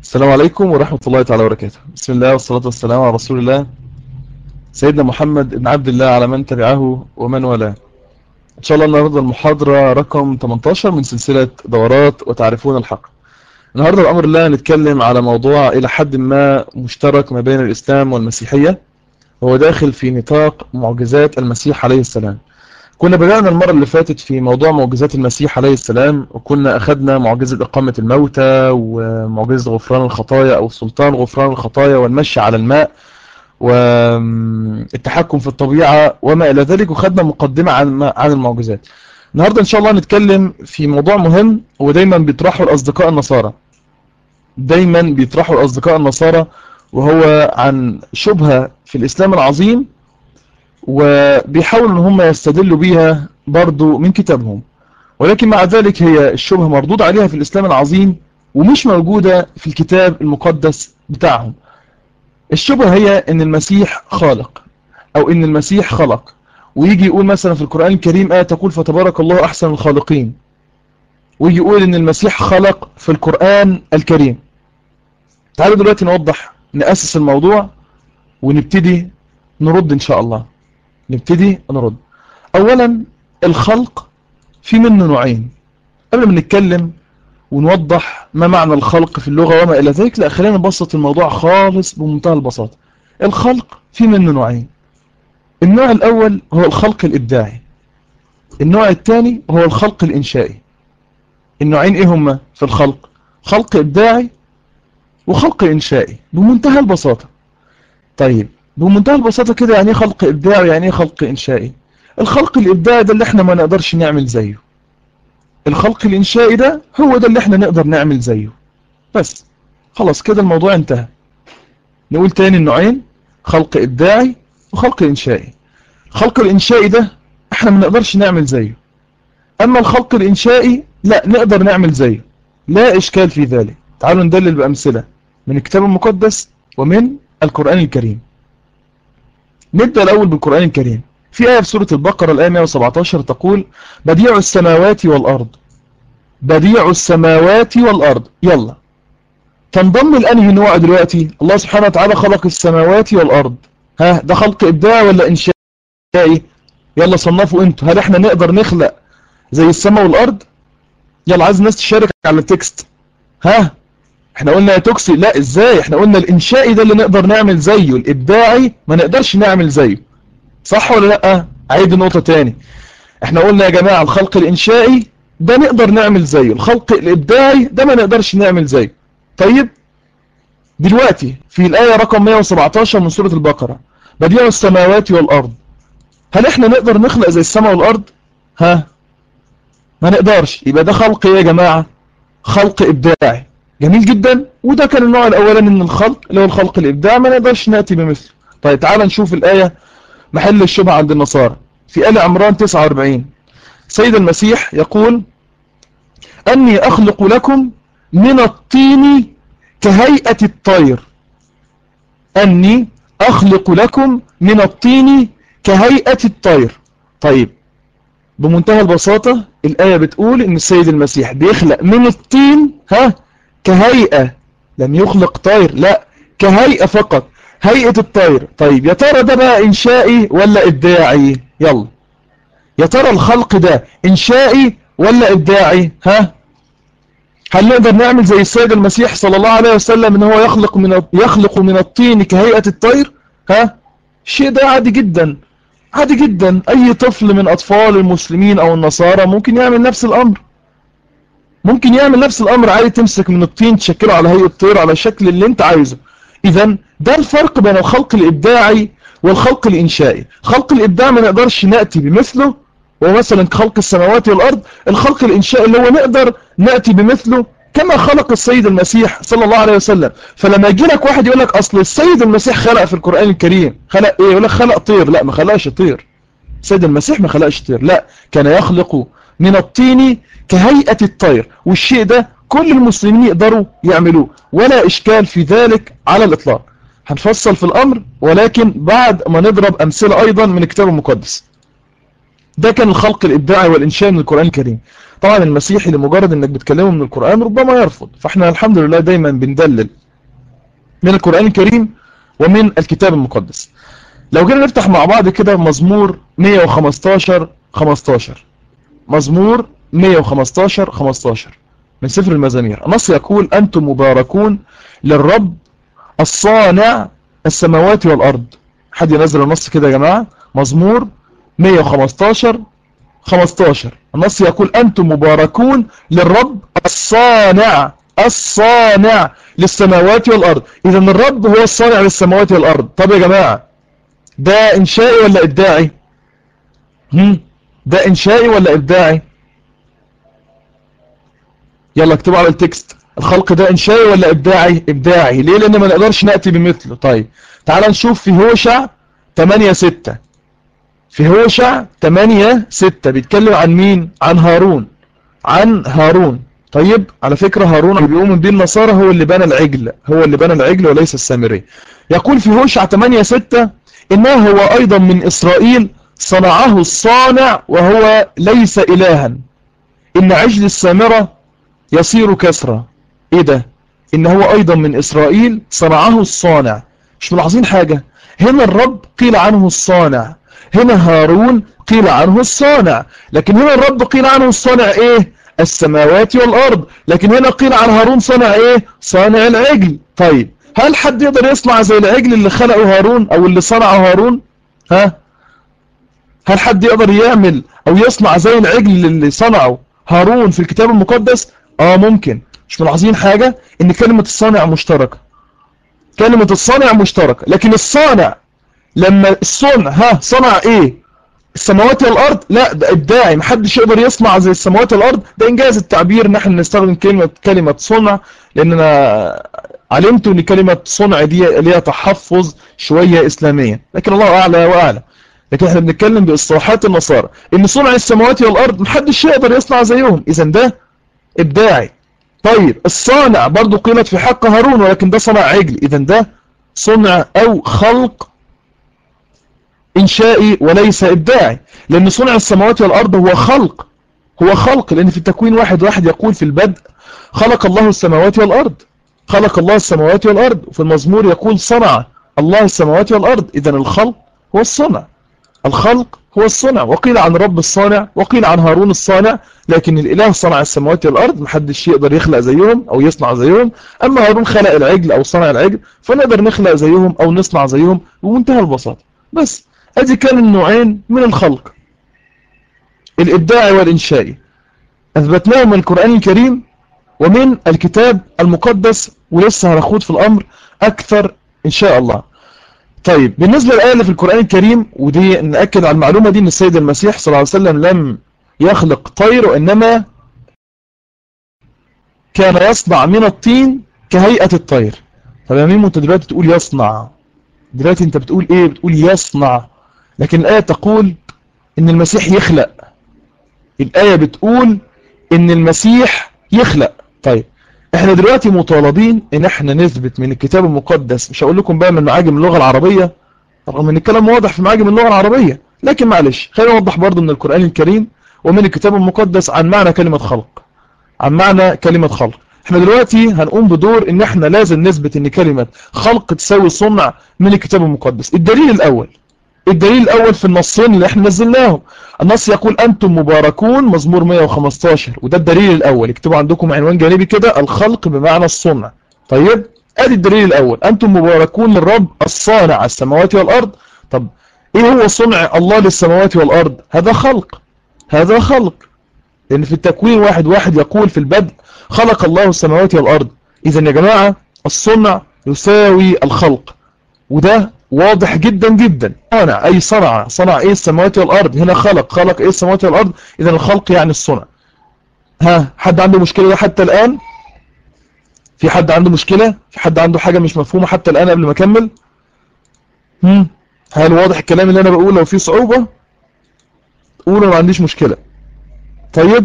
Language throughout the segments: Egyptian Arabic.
السلام عليكم ورحمة الله تعالى وبركاته بسم الله والصلاة والسلام على رسول الله سيدنا محمد بن عبد الله على من تبعه ومن والاه إن شاء الله النهاردة المحاضرة رقم 18 من سلسلة دورات وتعرفون الحق النهاردة بأمر الله نتكلم على موضوع إلى حد ما مشترك ما بين الإسلام والمسيحية وهو داخل في نطاق معجزات المسيح عليه السلام كنا بدأنا المرة اللي فاتت في موضوع معجزات المسيح عليه السلام وكنا أخذنا معجزة إقامة الموتى ومعجزة غفران الخطايا أو سلطان غفران الخطايا والمشي على الماء والتحكم في الطبيعة وما إلى ذلك وخدنا مقدمة عن عن المعجزات النهاردة إن شاء الله نتكلم في موضوع مهم ودايما بيطرحه الأصدقاء النصارى دايما بيطرحه الأصدقاء النصارى وهو عن شبهة في الإسلام العظيم وبيحاولوا ان هم يستدلوا بيها برضو من كتابهم ولكن مع ذلك هي الشبهة مردود عليها في الإسلام العظيم ومش موجودة في الكتاب المقدس بتاعهم الشبهة هي ان المسيح خالق او ان المسيح خلق ويجي يقول مثلا في القرآن الكريم آية تقول فتبارك الله أحسن الخالقين ويجي يقول ان المسيح خلق في القرآن الكريم تعالوا دلوقتي نوضح نأسس الموضوع ونبتدي نرد إن شاء الله نبتدي نرد اولا الخلق في منه نوعين قبل ما نتكلم ونوضح ما معنى الخلق في اللغة وما الى ذلك لا خلينا نبسط الموضوع خالص بمنتهى البساطة الخلق في منه نوعين النوع الاول هو الخلق الابداعي النوع الثاني هو الخلق الانشائي النوعين ايه هما في الخلق خلق ابداعي وخلق انشائي بمنتهى البساطة طيب بمنتهى البساطة كده يعني ايه خلق إبداعي يعني ايه خلق إنشائي الخلق الإبداعي ده اللي احنا ما نقدرش نعمل زيه الخلق الإنشائي ده هو ده اللي احنا نقدر نعمل زيه بس خلاص كده الموضوع انتهى نقول تاني النوعين خلق إبداعي وخلق إنشائي الخلق الإنشائي ده احنا ما نقدرش نعمل زيه أما الخلق الإنشائي لا نقدر نعمل زيه لا إشكال في ذلك تعالوا ندلل بأمثلة من الكتاب المقدس ومن القرآن الكريم نبدأ الأول بالقرآن الكريم في آية في سورة البقرة الآية 117 تقول بديع السماوات والأرض بديع السماوات والأرض يلا تنضم الأنهي نوع دلوقتي الله سبحانه وتعالى خلق السماوات والأرض ها ده خلق إبداعي ولا إنشائي يلا صنفوا انتوا هل احنا نقدر نخلق زي السماء والأرض يلا عايز الناس تشارك على التكست ها احنا قلنا يا توكسي لا ازاي احنا قلنا الانشائي ده اللي نقدر نعمل زيه الابداعي ما نقدرش نعمل زيه صح ولا لا عيد النقطة تاني احنا قلنا يا جماعة الخلق الانشائي ده نقدر نعمل زيه الخلق الابداعي ده ما نقدرش نعمل زيه طيب دلوقتي في الآية رقم 117 من سورة البقرة بديع السماوات والأرض هل احنا نقدر نخلق زي السماء والأرض ها ما نقدرش يبقى ده خلق ايه يا جماعة خلق ابداعي جميل جدا وده كان النوع الاولاني من الخلق اللي هو الخلق الابداع ما نقدرش ناتي بمثله طيب تعال نشوف الايه محل الشبهه عند النصارى في ال عمران 49 سيد المسيح يقول اني اخلق لكم من الطين كهيئه الطير اني اخلق لكم من الطين كهيئه الطير طيب بمنتهى البساطه الايه بتقول ان السيد المسيح بيخلق من الطين ها كهيئة لم يخلق طير لا كهيئة فقط هيئة الطير طيب يا ترى ده بقى إنشائي ولا إبداعي يلا يا ترى الخلق ده إنشائي ولا إبداعي ها هل نقدر نعمل زي السيد المسيح صلى الله عليه وسلم ان هو يخلق من يخلق من الطين كهيئة الطير ها الشيء ده عادي جدا عادي جدا اي طفل من اطفال المسلمين او النصارى ممكن يعمل نفس الامر ممكن يعمل نفس الامر عادي تمسك من الطين تشكله على هيئة طير على الشكل اللي انت عايزه اذا ده الفرق بين الخلق الابداعي والخلق الانشائي خلق الابداع ما نقدرش نأتي بمثله ومثلا خلق السماوات والارض الخلق الانشائي اللي هو نقدر نأتي بمثله كما خلق السيد المسيح صلى الله عليه وسلم فلما يجي لك واحد يقول لك اصل السيد المسيح خلق في القرآن الكريم خلق ايه يقول لك خلق طير لا ما خلقش طير السيد المسيح ما خلقش طير لا كان يخلق من الطين كهيئة الطير والشيء ده كل المسلمين يقدروا يعملوه ولا إشكال في ذلك على الإطلاق هنفصل في الأمر ولكن بعد ما نضرب أمثلة أيضا من الكتاب المقدس ده كان الخلق الإبداعي والإنشاء من القرآن الكريم طبعا المسيحي لمجرد انك بتكلمه من القرآن ربما يرفض فاحنا الحمد لله دايما بندلل من القرآن الكريم ومن الكتاب المقدس لو جينا نفتح مع بعض كده مزمور 115 15 مزمور 115 15 من سفر المزامير النص يقول أنتم مباركون للرب الصانع السماوات والأرض حد ينزل النص كده يا جماعة مزمور 115 15 النص يقول أنتم مباركون للرب الصانع الصانع للسماوات والأرض إذا الرب هو الصانع للسماوات والأرض طب يا جماعة ده إنشائي ولا إبداعي هم؟ ده إنشائي ولا إبداعي يلا اكتبوا على التكست الخلق ده إنشائي ولا إبداعي إبداعي ليه لأن ما نقدرش نأتي بمثله طيب تعال نشوف في هوشع 8 6 في هوشع 8 6 بيتكلم عن مين عن هارون عن هارون طيب على فكرة هارون اللي بيؤمن به النصارى هو اللي بنى العجل هو اللي بنى العجل وليس السامري يقول في هوشع 8 6 إنه هو أيضا من إسرائيل صنعه الصانع وهو ليس إلها إن عجل السامرة يصير كسرة إيه ده إن هو أيضا من إسرائيل صنعه الصانع مش ملاحظين حاجة هنا الرب قيل عنه الصانع هنا هارون قيل عنه الصانع لكن هنا الرب قيل عنه الصانع ايه السماوات والارض لكن هنا قيل عن هارون صانع ايه صانع العجل طيب هل حد يقدر يصنع زي العجل اللي خلقه هارون او اللي صنعه هارون ها هل حد يقدر يعمل او يصنع زي العجل اللي صنعه هارون في الكتاب المقدس اه ممكن مش ملاحظين حاجة ان كلمة الصانع مشتركة كلمة الصانع مشتركة لكن الصانع لما الصنع ها صنع ايه السماوات والارض لا ده ابداعي محدش يقدر يصنع زي السماوات والارض ده انجاز التعبير ان احنا نستخدم كلمة كلمة صنع لان انا علمت ان كلمة صنع دي ليها تحفظ شوية اسلامية لكن الله اعلى واعلى لكن احنا بنتكلم باصطلاحات النصارى ان صنع السماوات والارض محدش يقدر يصنع زيهم اذا ده ابداعي طيب الصانع برضو قيلت في حق هارون ولكن ده صنع عجل اذا ده صنع او خلق إنشائي وليس إبداعي لأن صنع السماوات والأرض هو خلق هو خلق لأن في التكوين واحد واحد يقول في البدء خلق الله السماوات والأرض خلق الله السماوات والأرض وفي المزمور يقول صنع الله السماوات والأرض إذا الخلق هو الصنع الخلق هو الصنع وقيل عن رب الصانع وقيل عن هارون الصانع لكن الإله صنع السماوات والأرض محدش يقدر يخلق زيهم أو يصنع زيهم أما هارون خلق العجل أو صنع العجل فنقدر نخلق زيهم أو نصنع زيهم بمنتهى البساطة بس ادي كان النوعين من الخلق الابداعي والانشائي اثبتناه من القرآن الكريم ومن الكتاب المقدس ولسه هنخوض في الامر اكثر ان شاء الله طيب بالنسبة للآية اللي في القرآن الكريم ودي نأكد على المعلومة دي ان السيد المسيح صلى الله عليه وسلم لم يخلق طير وإنما كان يصنع من الطين كهيئة الطير طب يا ميمو انت دلوقتي تقول يصنع دلوقتي انت بتقول ايه بتقول يصنع لكن الآية تقول ان المسيح يخلق الآية بتقول ان المسيح يخلق طيب احنا دلوقتي مطالبين ان احنا نثبت من الكتاب المقدس مش هقول لكم بقى من معاجم اللغة العربية رغم ان الكلام واضح في معاجم اللغة العربية لكن معلش خلينا نوضح برضو من القرآن الكريم ومن الكتاب المقدس عن معنى كلمة خلق عن معنى كلمة خلق احنا دلوقتي هنقوم بدور ان احنا لازم نثبت ان كلمة خلق تساوي صنع من الكتاب المقدس الدليل الاول الدليل الأول في النصين اللي احنا نزلناهم النص يقول أنتم مباركون مزمور 115 وده الدليل الأول اكتبوا عندكم عنوان جانبي كده الخلق بمعنى الصنع طيب ادي الدليل الأول أنتم مباركون للرب الصانع السماوات والأرض طب ايه هو صنع الله للسماوات والأرض هذا خلق هذا خلق لأن في التكوين واحد واحد يقول في البدء خلق الله السماوات والأرض إذا يا جماعة الصنع يساوي الخلق وده واضح جدا جدا صنع أي صنع صنع إيه السماوات والأرض هنا خلق خلق إيه السماوات والأرض إذا الخلق يعني الصنع ها حد عنده مشكلة حتى الآن في حد عنده مشكلة في حد عنده حاجة مش مفهومة حتى الآن قبل ما أكمل هم هل واضح الكلام اللي أنا بقوله لو في صعوبة قولوا ما عنديش مشكلة طيب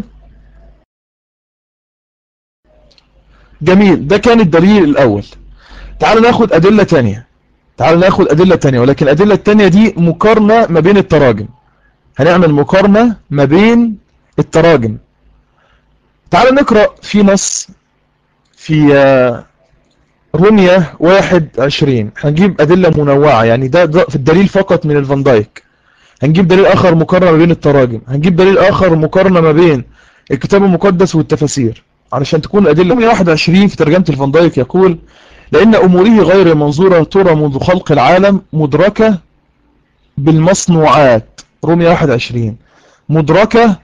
جميل ده كان الدليل الأول تعالوا ناخد أدلة تانية تعالوا ناخد أدلة تانية ولكن الأدلة التانية دي مقارنة ما بين التراجم هنعمل مقارنة ما بين التراجم تعال نقرأ في نص في رومية واحد عشرين هنجيب أدلة منوعة يعني ده, ده في الدليل فقط من الفان دايك هنجيب دليل آخر مقارنة ما بين التراجم هنجيب دليل آخر مقارنة ما بين الكتاب المقدس والتفاسير علشان تكون الأدلة رومية 21 في ترجمة الفان دايك يقول لأن أموره غير منظورة ترى منذ خلق العالم مدركة بالمصنوعات رومية 21 مدركة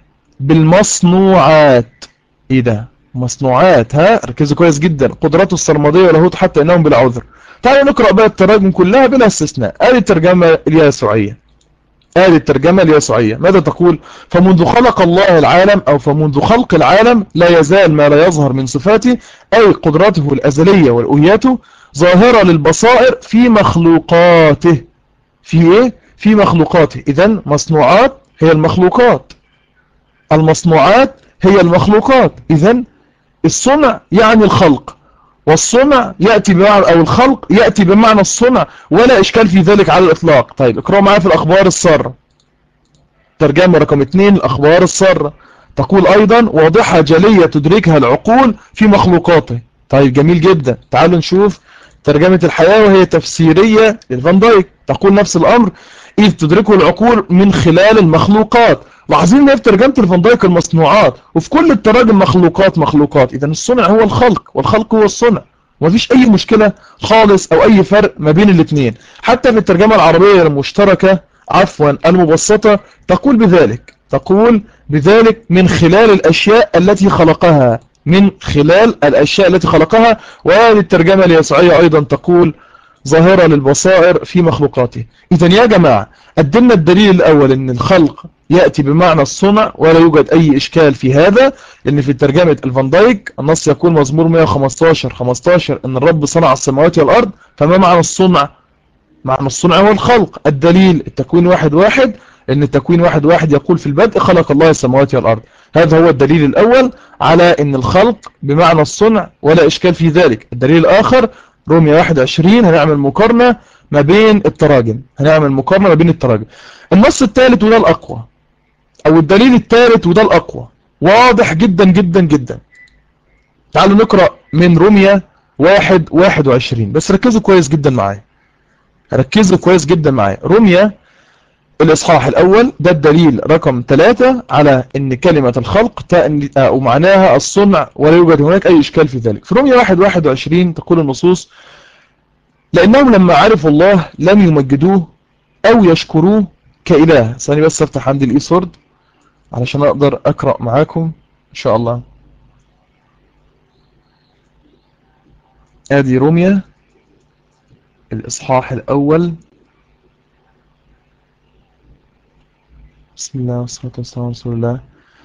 بالمصنوعات ايه ده مصنوعات ها ركزوا كويس جدا قدراته السرمدية ولاهوت حتى انهم بلا عذر تعالوا نقرأ بقى التراجم كلها بلا استثناء ادي الترجمة اليسوعية ادي الترجمة اليسوعية ماذا تقول فمنذ خلق الله العالم او فمنذ خلق العالم لا يزال ما لا يظهر من صفاته اي قدراته الازلية والأوياته ظاهرة للبصائر في مخلوقاته في ايه في مخلوقاته اذا مصنوعات هي المخلوقات المصنوعات هي المخلوقات اذا الصنع يعني الخلق والصنع يأتي بمعنى أو الخلق يأتي بمعنى الصنع ولا إشكال في ذلك على الإطلاق طيب اقرأوا معايا في الأخبار السارة ترجمة رقم 2 الأخبار السارة تقول أيضا واضحة جلية تدركها العقول في مخلوقاته طيب جميل جدا تعالوا نشوف ترجمة الحياة وهي تفسيرية للفان دايك تقول نفس الأمر إذ تدركه العقول من خلال المخلوقات لاحظين ان في ترجمه الفان دايك المصنوعات وفي كل التراجم مخلوقات مخلوقات اذا الصنع هو الخلق والخلق هو الصنع ومفيش اي مشكلة خالص او اي فرق ما بين الاثنين حتى في الترجمة العربية المشتركة عفوا المبسطة تقول بذلك تقول بذلك من خلال الاشياء التي خلقها من خلال الاشياء التي خلقها وهذه الترجمة اليسوعية ايضا تقول ظاهرة للبصائر في مخلوقاته إذا يا جماعة قدمنا الدليل الأول أن الخلق يأتي بمعنى الصنع ولا يوجد أي إشكال في هذا لأن في ترجمة الفان دايك النص يقول مزمور 115 15 أن الرب صنع السماوات والأرض فما معنى الصنع معنى الصنع هو الخلق الدليل التكوين واحد واحد أن التكوين واحد واحد يقول في البدء خلق الله السماوات والأرض هذا هو الدليل الأول على أن الخلق بمعنى الصنع ولا إشكال في ذلك الدليل الآخر رومية 21 هنعمل مقارنة ما بين التراجم هنعمل مقارنة ما بين التراجم النص الثالث وده الأقوى أو الدليل الثالث وده الأقوى واضح جدا جدا جدا تعالوا نقرأ من رومية 1 21 بس ركزوا كويس جدا معايا ركزوا كويس جدا معايا رومية الإصحاح الأول ده الدليل رقم 3 على أن كلمة الخلق ومعناها الصنع ولا يوجد هناك أي إشكال في ذلك في رومية 1 21 تقول النصوص لأنهم لما عرفوا الله لم يمجدوه أو يشكروه كإله ثاني بس افتح عندي الإيسورد علشان أقدر أقرأ معاكم إن شاء الله آدي رومية الإصحاح الأول بسم الله والصلاة والسلام على رسول الله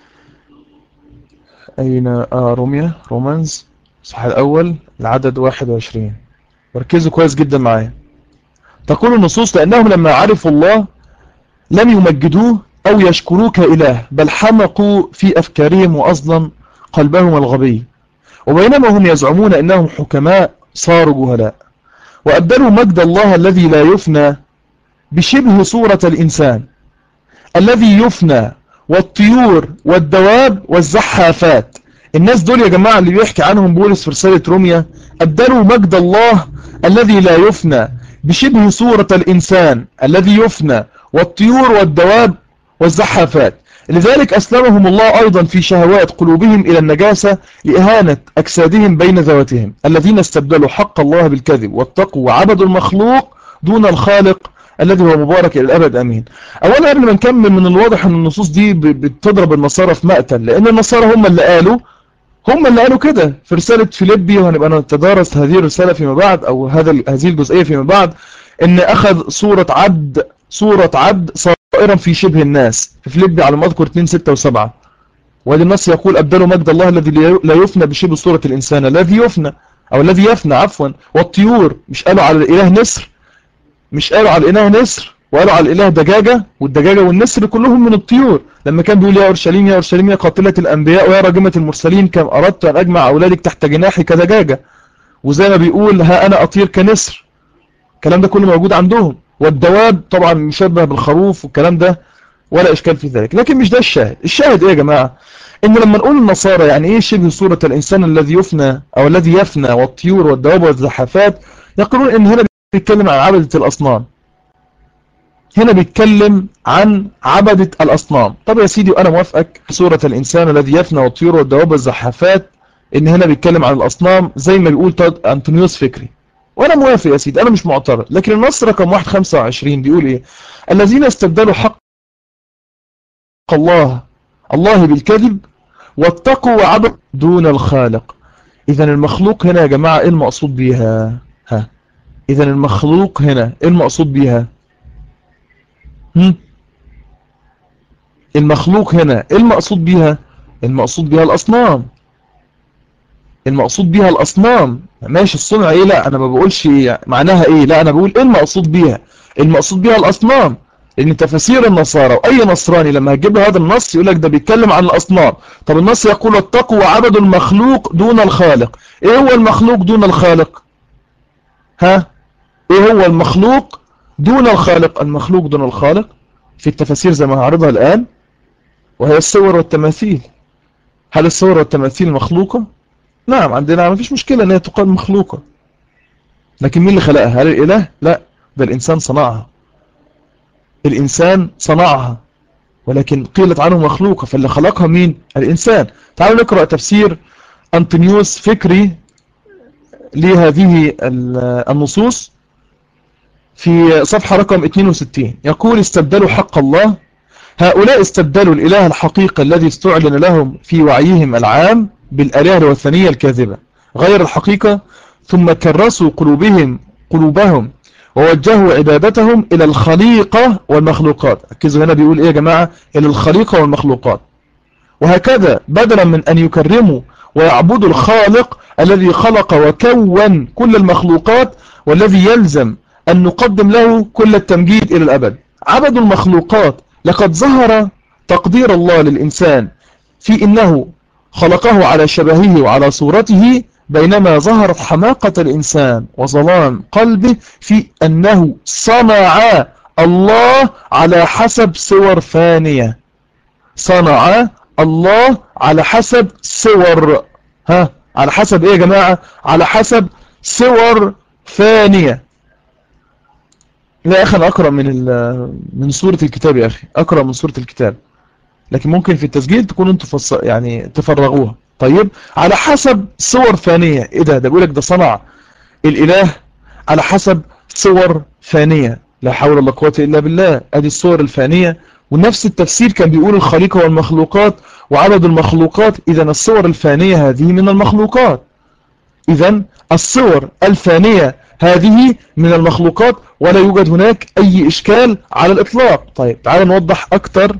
أين آه روميا رومانز الصحيح الأول العدد 21 وركزوا كويس جدا معايا تقول النصوص لأنهم لما عرفوا الله لم يمجدوه أو يشكروه كإله بل حمقوا في أفكارهم وأصلا قلبهم الغبي وبينما هم يزعمون أنهم حكماء صاروا جهلاء وأبدلوا مجد الله الذي لا يفنى بشبه صورة الإنسان الذي يفنى والطيور والدواب والزحافات الناس دول يا جماعة اللي بيحكي عنهم بولس في رسالة روميا أبدلوا مجد الله الذي لا يفنى بشبه صورة الإنسان الذي يفنى والطيور والدواب والزحافات لذلك أسلمهم الله أيضا في شهوات قلوبهم إلى النجاسة لإهانة أجسادهم بين ذواتهم الذين استبدلوا حق الله بالكذب واتقوا وعبدوا المخلوق دون الخالق الذي هو مبارك إلى الأبد أمين أولا قبل ما نكمل من الواضح أن النصوص دي بتضرب النصارى في مقتل لأن النصارى هم اللي قالوا هم اللي قالوا كده في رسالة فيليبي وهنبقى نتدارس هذه الرسالة فيما بعد أو هذا هذه الجزئية فيما بعد أن أخذ صورة عبد صورة عبد صائرا في شبه الناس في فيليبي على ما أذكر 2 6 و7 وهذا النص يقول أبدلوا مجد الله الذي لا يفنى بشبه صورة الإنسان الذي يفنى أو الذي يفنى عفوا والطيور مش قالوا على الإله نسر مش قالوا على الإله نسر وقالوا على الإله دجاجة والدجاجة والنسر كلهم من الطيور لما كان بيقول يا أورشليم يا أورشليم يا قاتلة الأنبياء ويا راجمة المرسلين كم أردت أن أجمع أولادك تحت جناحي كدجاجة وزي ما بيقول ها أنا أطير كنسر الكلام ده كله موجود عندهم والدواب طبعا مشبه بالخروف والكلام ده ولا إشكال في ذلك لكن مش ده الشاهد الشاهد إيه يا جماعة إن لما نقول النصارى يعني إيه شبه صورة الإنسان الذي يفنى أو الذي يفنى والطيور والدواب والزحافات يقولون إن هنا بيتكلم عن عبدة الأصنام هنا بيتكلم عن عبدة الأصنام طب يا سيدي وأنا موافقك صورة الإنسان الذي يفنى والطيور والدواب والزحافات إن هنا بيتكلم عن الأصنام زي ما بيقول أنطونيوس فكري وأنا موافق يا سيدي أنا مش معترض لكن النص رقم 125 بيقول إيه الذين استبدلوا حق الله الله بالكذب واتقوا وعبدوا دون الخالق إذا المخلوق هنا يا جماعة إيه المقصود بيها ها إذا المخلوق هنا إيه المقصود بيها هم؟ المخلوق هنا إيه المقصود بيها المقصود بيها الأصنام المقصود بيها الأصنام ماشي الصنع إيه لا أنا ما بقولش إيه معناها إيه لا أنا بقول إيه المقصود بيها المقصود بيها الأصنام لأن تفاسير النصارى وأي نصراني لما هتجيب له هذا النص يقول لك ده بيتكلم عن الأصنام طب النص يقول اتقوا وعبدوا المخلوق دون الخالق إيه هو المخلوق دون الخالق ها إيه هو المخلوق دون الخالق المخلوق دون الخالق في التفاسير زي ما هعرضها الآن وهي الصور والتماثيل هل الصور والتماثيل مخلوقة نعم عندنا ما فيش مشكلة أنها تقال مخلوقة لكن مين اللي خلقها هل الإله لا ده الإنسان صنعها الإنسان صنعها ولكن قيلت عنه مخلوقة فاللي خلقها مين الإنسان تعالوا نقرأ تفسير أنطونيوس فكري لهذه النصوص في صفحة رقم 62 يقول استبدلوا حق الله هؤلاء استبدلوا الإله الحقيقي الذي استعلن لهم في وعيهم العام بالآلهة الوثنية الكاذبة غير الحقيقة ثم كرسوا قلوبهم قلوبهم ووجهوا عبادتهم إلى الخليقة والمخلوقات ركزوا هنا بيقول إيه يا جماعة إلى الخليقة والمخلوقات وهكذا بدلا من أن يكرموا ويعبدوا الخالق الذي خلق وكون كل المخلوقات والذي يلزم أن نقدم له كل التمجيد إلى الأبد عبدوا المخلوقات لقد ظهر تقدير الله للإنسان في إنه خلقه على شبهه وعلى صورته بينما ظهرت حماقة الإنسان وظلام قلبه في أنه صنع الله على حسب صور فانية صنع الله على حسب صور ها على حسب ايه يا جماعة على حسب صور فانية لا يا اخي انا اقرأ من من سورة الكتاب يا اخي اقرأ من سورة الكتاب لكن ممكن في التسجيل تكون انتوا فص... يعني تفرغوها طيب على حسب صور فانية ايه ده ده بيقولك ده صنع الاله على حسب صور فانية لا حول ولا قوة الا بالله ادي الصور الفانية ونفس التفسير كان بيقول الخليقة والمخلوقات وعدد المخلوقات اذا الصور الفانية هذه من المخلوقات اذا الصور الفانية هذه من المخلوقات ولا يوجد هناك اي اشكال على الاطلاق طيب تعالوا نوضح اكتر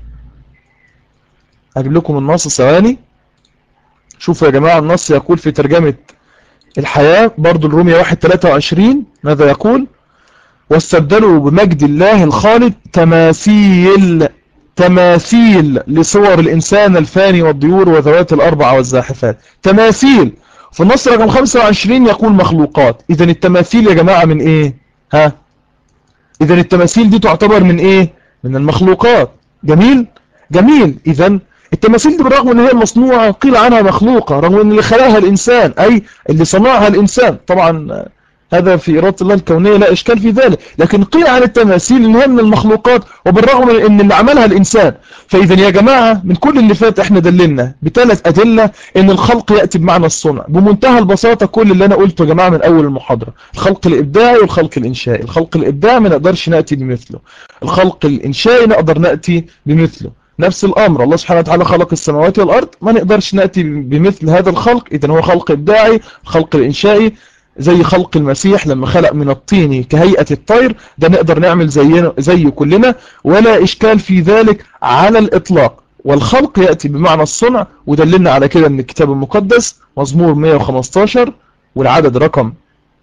هجيب لكم النص ثواني شوفوا يا جماعة النص يقول في ترجمة الحياة برضو الرومية 1.23 ماذا يقول واستبدلوا بمجد الله الخالد تماثيل تماثيل لصور الإنسان الفاني والضيور وذوات الأربعة والزاحفات تماثيل في النص رقم 25 يقول مخلوقات إذا التماثيل يا جماعة من إيه ها إذا التماثيل دي تعتبر من إيه من المخلوقات جميل جميل إذا التماثيل دي بالرغم ان هي مصنوعة قيل عنها مخلوقة رغم ان اللي خلقها الانسان اي اللي صنعها الانسان طبعا هذا في إرادة الله الكونية لا إشكال في ذلك لكن قيل عن التماثيل ان هي من المخلوقات وبالرغم من ان اللي عملها الإنسان فإذا يا جماعة من كل اللي فات احنا دللنا بثلاث أدلة ان الخلق يأتي بمعنى الصنع بمنتهى البساطة كل اللي أنا قلته يا جماعة من أول المحاضرة الخلق الإبداعي والخلق الإنشائي الخلق الإبداعي ما نقدرش نأتي بمثله الخلق الإنشائي نقدر نأتي بمثله نفس الأمر الله سبحانه وتعالى خلق السماوات والأرض ما نقدرش نأتي بمثل هذا الخلق إذن هو خلق إبداعي الخلق الإنشائي زي خلق المسيح لما خلق من الطين كهيئة الطير ده نقدر نعمل زينا زي كلنا ولا إشكال في ذلك على الإطلاق والخلق يأتي بمعنى الصنع ودللنا على كده من الكتاب المقدس مزمور 115 والعدد رقم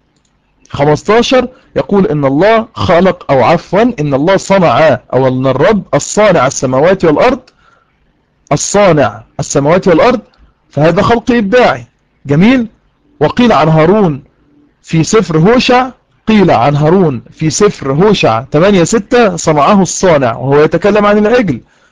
15 يقول ان الله خلق او عفوا ان الله صنع او ان الرب الصانع السماوات والارض الصانع السماوات والارض فهذا خلق ابداعي جميل وقيل عن هارون في سفر هوشع قيل عن هارون في سفر هوشع 8 6 صنعه الصانع وهو يتكلم عن العجل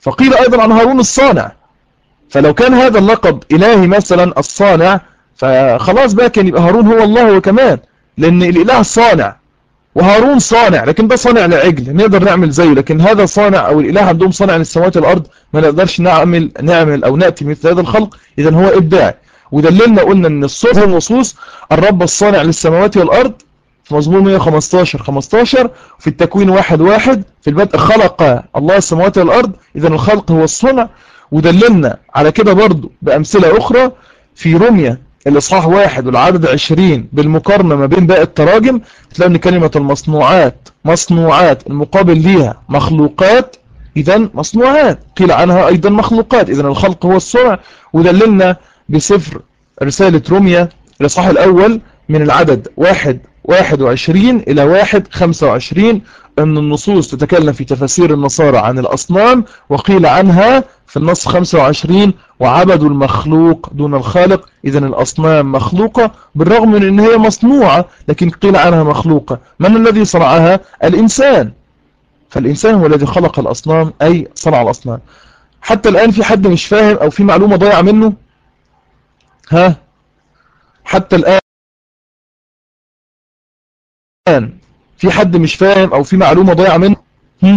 فقيل أيضا عن هارون الصانع فلو كان هذا اللقب إلهي مثلا الصانع فخلاص بقى كان يبقى هارون هو الله هو كمان لأن الإله صانع وهارون صانع لكن ده صانع لعجل نقدر نعمل زيه لكن هذا صانع أو الإله عندهم صانع للسماوات والأرض ما نقدرش نعمل نعمل أو نأتي مثل هذا الخلق إذا هو إبداع ودللنا قلنا أن الصوت والنصوص الرب الصانع للسماوات والأرض في مزمور 115 15 في التكوين واحد واحد في البدء خلق الله السماوات والأرض إذا الخلق هو الصنع ودللنا على كده برضو بأمثلة أخرى في رمية الإصحاح واحد والعدد عشرين بالمقارنة ما بين باقي التراجم تلاقي ان كلمة المصنوعات مصنوعات المقابل ليها مخلوقات إذا مصنوعات قيل عنها أيضا مخلوقات إذا الخلق هو الصنع ودللنا بسفر رسالة روميا الإصحاح الأول من العدد واحد واحد وعشرين إلى واحد خمسة وعشرين أن النصوص تتكلم في تفاسير النصارى عن الأصنام وقيل عنها في النص 25 وعبدوا المخلوق دون الخالق إذا الأصنام مخلوقة بالرغم من أن هي مصنوعة لكن قيل عنها مخلوقة من الذي صنعها؟ الإنسان فالإنسان هو الذي خلق الأصنام أي صنع الأصنام حتى الآن في حد مش فاهم أو في معلومة ضايعة منه ها حتى الآن في حد مش فاهم او في معلومة ضايعة منه هم؟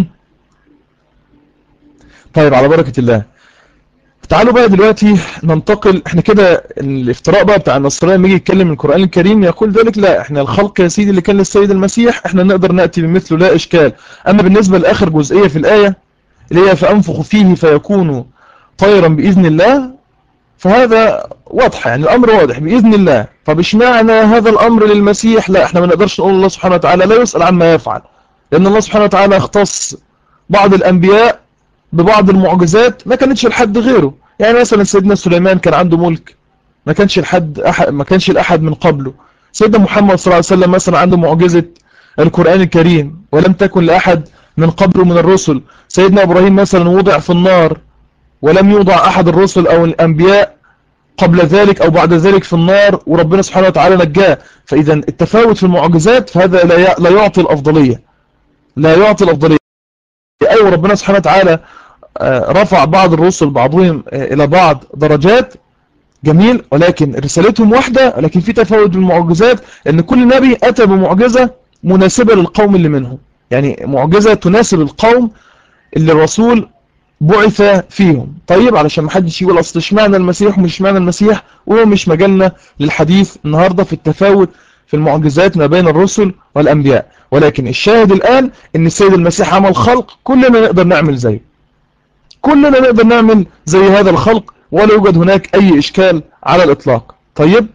طيب على بركة الله تعالوا بقى دلوقتي ننتقل احنا كده الافتراء بقى بتاع النصرانية لما يجي يتكلم القرآن الكريم يقول ذلك لا احنا الخلق يا سيدي اللي كان للسيد المسيح احنا نقدر نأتي بمثله لا اشكال اما بالنسبة لاخر جزئية في الآية اللي هي فأنفخ فيه فيكون طيرا بإذن الله فهذا واضح يعني الأمر واضح بإذن الله طب اشمعنى هذا الأمر للمسيح لا احنا ما نقدرش نقول الله سبحانه وتعالى لا يسأل عما يفعل لأن الله سبحانه وتعالى اختص بعض الأنبياء ببعض المعجزات ما كانتش لحد غيره يعني مثلا سيدنا سليمان كان عنده ملك ما كانش لحد أحد ما كانش لأحد من قبله سيدنا محمد صلى الله عليه وسلم مثلا عنده معجزة القرآن الكريم ولم تكن لأحد من قبله من الرسل سيدنا إبراهيم مثلا وضع في النار ولم يوضع أحد الرسل أو الأنبياء قبل ذلك أو بعد ذلك في النار وربنا سبحانه وتعالى نجاه فإذا التفاوت في المعجزات فهذا لا يعطي الأفضلية لا يعطي الأفضلية أيوة ربنا سبحانه وتعالى رفع بعض الرسل بعضهم إلى بعض درجات جميل ولكن رسالتهم واحدة ولكن في تفاوت بالمعجزات لأن كل نبي أتى بمعجزة مناسبة للقوم اللي منهم يعني معجزة تناسب القوم اللي الرسول بعث فيهم طيب علشان ما حدش يقول اصل اشمعنى المسيح ومش اشمعنى المسيح وهو مش مجالنا للحديث النهارده في التفاوت في المعجزات ما بين الرسل والانبياء ولكن الشاهد الان ان السيد المسيح عمل خلق كلنا نقدر نعمل زيه كلنا نقدر نعمل زي هذا الخلق ولا يوجد هناك اي اشكال على الاطلاق طيب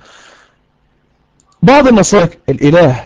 بعض النصارى الاله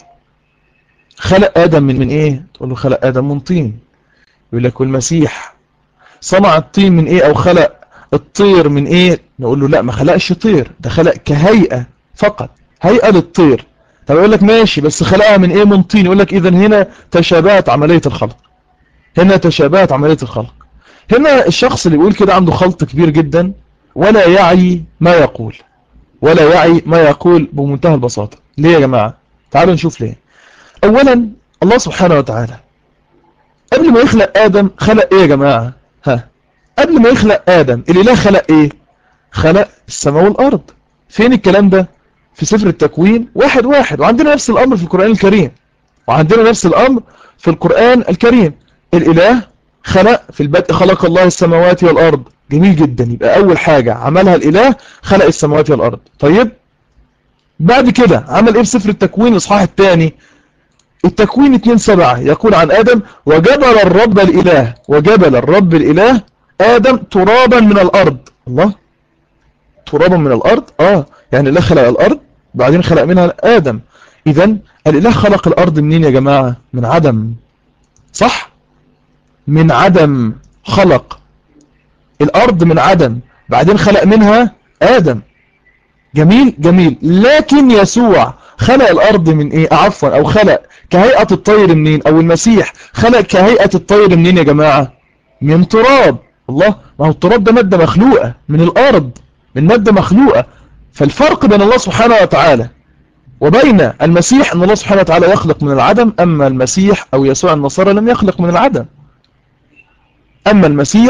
خلق ادم من من ايه تقول له خلق ادم من طين يقول لك والمسيح صنع الطين من ايه او خلق الطير من ايه نقول له لا ما خلقش طير ده خلق كهيئة فقط هيئة للطير طب يقول لك ماشي بس خلقها من ايه من طين يقول لك اذا هنا تشابهت عملية الخلق هنا تشابهت عملية الخلق هنا الشخص اللي بيقول كده عنده خلط كبير جدا ولا يعي ما يقول ولا يعي ما يقول بمنتهى البساطة ليه يا جماعة تعالوا نشوف ليه اولا الله سبحانه وتعالى قبل ما يخلق ادم خلق ايه يا جماعة ها قبل ما يخلق آدم الإله خلق إيه خلق السماء والأرض فين الكلام ده في سفر التكوين واحد واحد وعندنا نفس الأمر في القرآن الكريم وعندنا نفس الأمر في القرآن الكريم الإله خلق في البدء خلق الله السماوات والأرض جميل جدا يبقى أول حاجة عملها الإله خلق السماوات والأرض طيب بعد كده عمل إيه في سفر التكوين الإصحاح الثاني التكوين 2 سبعة يقول عن آدم وجبل الرب الإله وجبل الرب الإله آدم ترابا من الأرض الله ترابا من الأرض آه يعني الله خلق الأرض بعدين خلق منها آدم إذا الإله خلق الأرض منين يا جماعة من عدم صح من عدم خلق الأرض من عدم بعدين خلق منها آدم جميل جميل لكن يسوع خلق الأرض من إيه عفوا أو خلق كهيئة الطير منين أو المسيح خلق كهيئة الطير منين يا جماعة من تراب الله ما هو التراب ده مادة مخلوقة من الأرض من مادة مخلوقة فالفرق بين الله سبحانه وتعالى وبين المسيح أن الله سبحانه وتعالى يخلق من العدم أما المسيح أو يسوع النصارى لم يخلق من العدم أما المسيح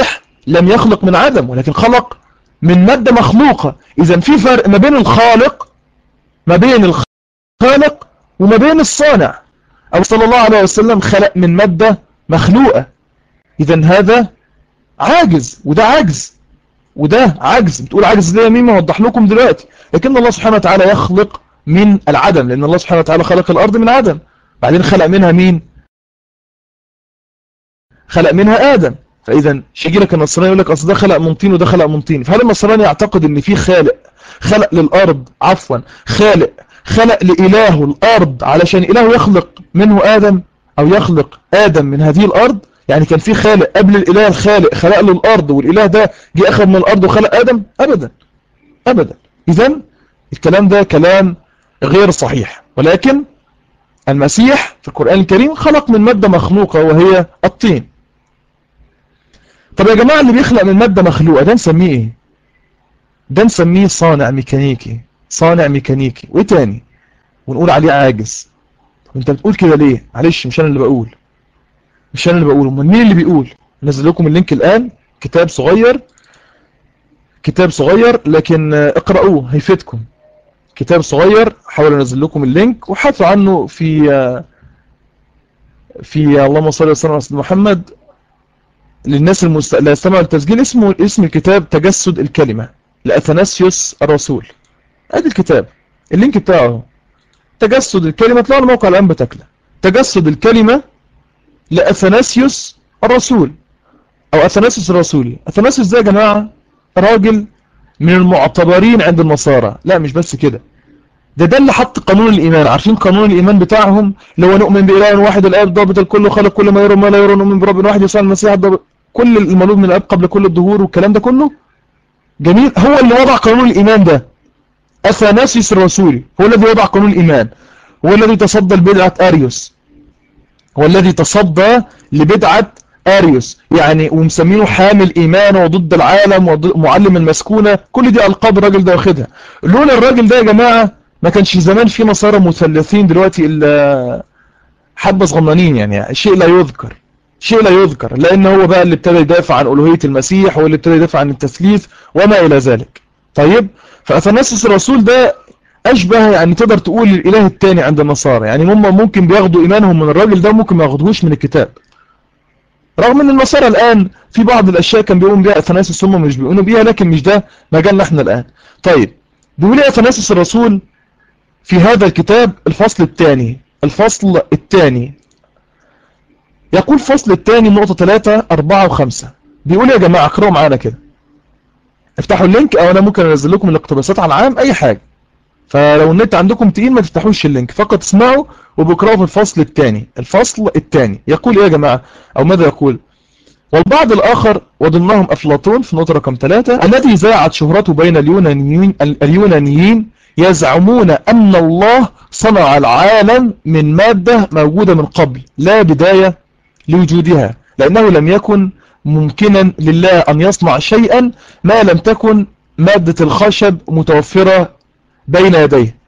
لم يخلق من عدم ولكن خلق من مادة مخلوقة إذا في فرق ما بين الخالق ما بين الخالق وما بين الصانع أو صلى الله عليه وسلم خلق من مادة مخلوقة إذا هذا عاجز وده عجز وده عجز بتقول عجز ليه مين موضح لكم دلوقتي لكن الله سبحانه وتعالى يخلق من العدم لأن الله سبحانه وتعالى خلق الأرض من عدم بعدين خلق منها مين خلق منها آدم فإذا شيجي لك النصراني يقول لك أصل ده خلق من طين وده خلق من طين فهل النصراني يعتقد ان في خالق خلق للأرض عفوا خالق خلق لإله الأرض علشان إله يخلق منه آدم أو يخلق آدم من هذه الأرض يعني كان في خالق قبل الإله الخالق خلق له الأرض والإله ده جه أخذ من الأرض وخلق آدم أبدا أبدا إذا الكلام ده كلام غير صحيح ولكن المسيح في القرآن الكريم خلق من مادة مخلوقة وهي الطين طب يا جماعة اللي بيخلق من مادة مخلوقة ده نسميه ايه ده نسميه صانع ميكانيكي صانع ميكانيكي وايه تاني ونقول عليه عاجز وانت بتقول كده ليه معلش مش انا اللي بقول مش انا اللي بقول امال مين اللي بيقول نزل لكم اللينك الان كتاب صغير كتاب صغير لكن اقرأوه هيفيدكم كتاب صغير حاول انزل لكم اللينك وحثوا عنه في في اللهم صل وسلم على سيدنا محمد للناس المست... لا يستمع التسجيل اسمه اسم الكتاب تجسد الكلمة لأثناسيوس الرسول ادي الكتاب اللينك بتاعه تجسد الكلمة طلع الموقع الآن بتكلة تجسد الكلمة لأثناسيوس الرسول أو أثناسيوس الرسولي أثناسيوس ده يا جماعة راجل من المعتبرين عند النصارى لا مش بس كده ده ده اللي حط قانون الإيمان عارفين قانون الإيمان بتاعهم اللي هو نؤمن بإله واحد الآب ضابط الكل وخلق كل ما يرى وما لا يرى نؤمن برب واحد يسوع المسيح الضابط كل المولود من الآب قبل كل الظهور والكلام ده كله جميل هو اللي وضع قانون الإيمان ده أثناسيوس الرسولي هو الذي وضع قانون الإيمان هو الذي تصدى لبدعة أريوس هو الذي تصدى لبدعة أريوس يعني ومسمينه حامل إيمان وضد العالم ومعلم المسكونة كل دي ألقاب الراجل ده واخدها لولا الراجل ده يا جماعة ما كانش زمان في نصارى مثلثين دلوقتي إلا حبة صغنانين يعني شيء لا يذكر شيء لا يذكر لأن هو بقى اللي ابتدى يدافع عن ألوهية المسيح واللي ابتدى يدافع عن التثليث وما إلى ذلك طيب فأثناسس الرسول ده أشبه يعني تقدر تقول الإله الثاني عند النصارى يعني هم ممكن بياخدوا إيمانهم من الراجل ده ممكن ما ياخدوهوش من الكتاب رغم ان النصارى الآن في بعض الأشياء كان بيقوم بها أثناسس هم مش بيقوموا بيها لكن مش ده مجالنا احنا الآن طيب بيقول ايه أثناسس الرسول في هذا الكتاب الفصل الثاني الفصل الثاني يقول الفصل الثاني نقطة 3 4 و5 بيقول يا جماعة اقرأوا معانا كده افتحوا اللينك او انا ممكن انزل لكم الاقتباسات على العام اي حاجة فلو النت عندكم تقيل ما تفتحوش اللينك فقط اسمعوا وبقرأوا في الفصل الثاني الفصل الثاني يقول ايه يا جماعة او ماذا يقول والبعض الآخر وضمنهم أفلاطون في نقطة رقم 3 الذي زاعت شهرته بين اليونانيين, اليونانيين يزعمون أن الله صنع العالم من مادة موجودة من قبل لا بداية لوجودها لأنه لم يكن ممكنا لله أن يصنع شيئا ما لم تكن مادة الخشب متوفرة بين يديه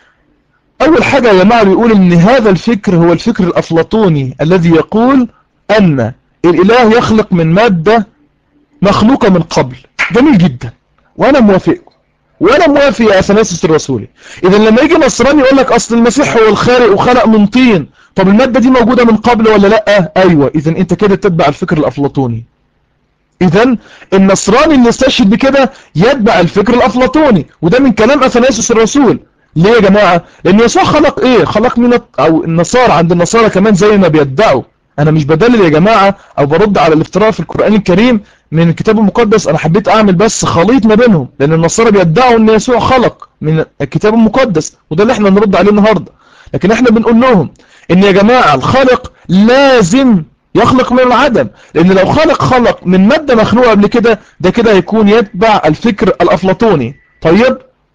أول حاجة يا جماعة بيقول أن هذا الفكر هو الفكر الأفلاطوني الذي يقول أن الإله يخلق من مادة مخلوقة من قبل جميل جدا وأنا موافقكم وأنا موافق يا أثناسس الرسولي إذا لما يجي نصراني يقول لك أصل المسيح هو الخالق وخلق من طين طب المادة دي موجودة من قبل ولا لأ أيوة إذا أنت كده تتبع الفكر الأفلاطوني إذا النصراني اللي يستشهد بكده يتبع الفكر الأفلاطوني وده من كلام أثناسس الرسول ليه يا جماعة لأن يسوع خلق إيه خلق من أو النصارى عند النصارى كمان زي ما بيدعوا أنا مش بدلل يا جماعة أو برد على الافتراء في القرآن الكريم من الكتاب المقدس أنا حبيت أعمل بس خليط ما بينهم لأن النصارى بيدعوا أن يسوع خلق من الكتاب المقدس وده اللي احنا نرد عليه النهاردة لكن احنا بنقول لهم ان يا جماعة الخالق لازم يخلق من العدم لان لو خلق خلق من مادة مخلوقة قبل كده ده كده هيكون يتبع الفكر الافلاطوني طيب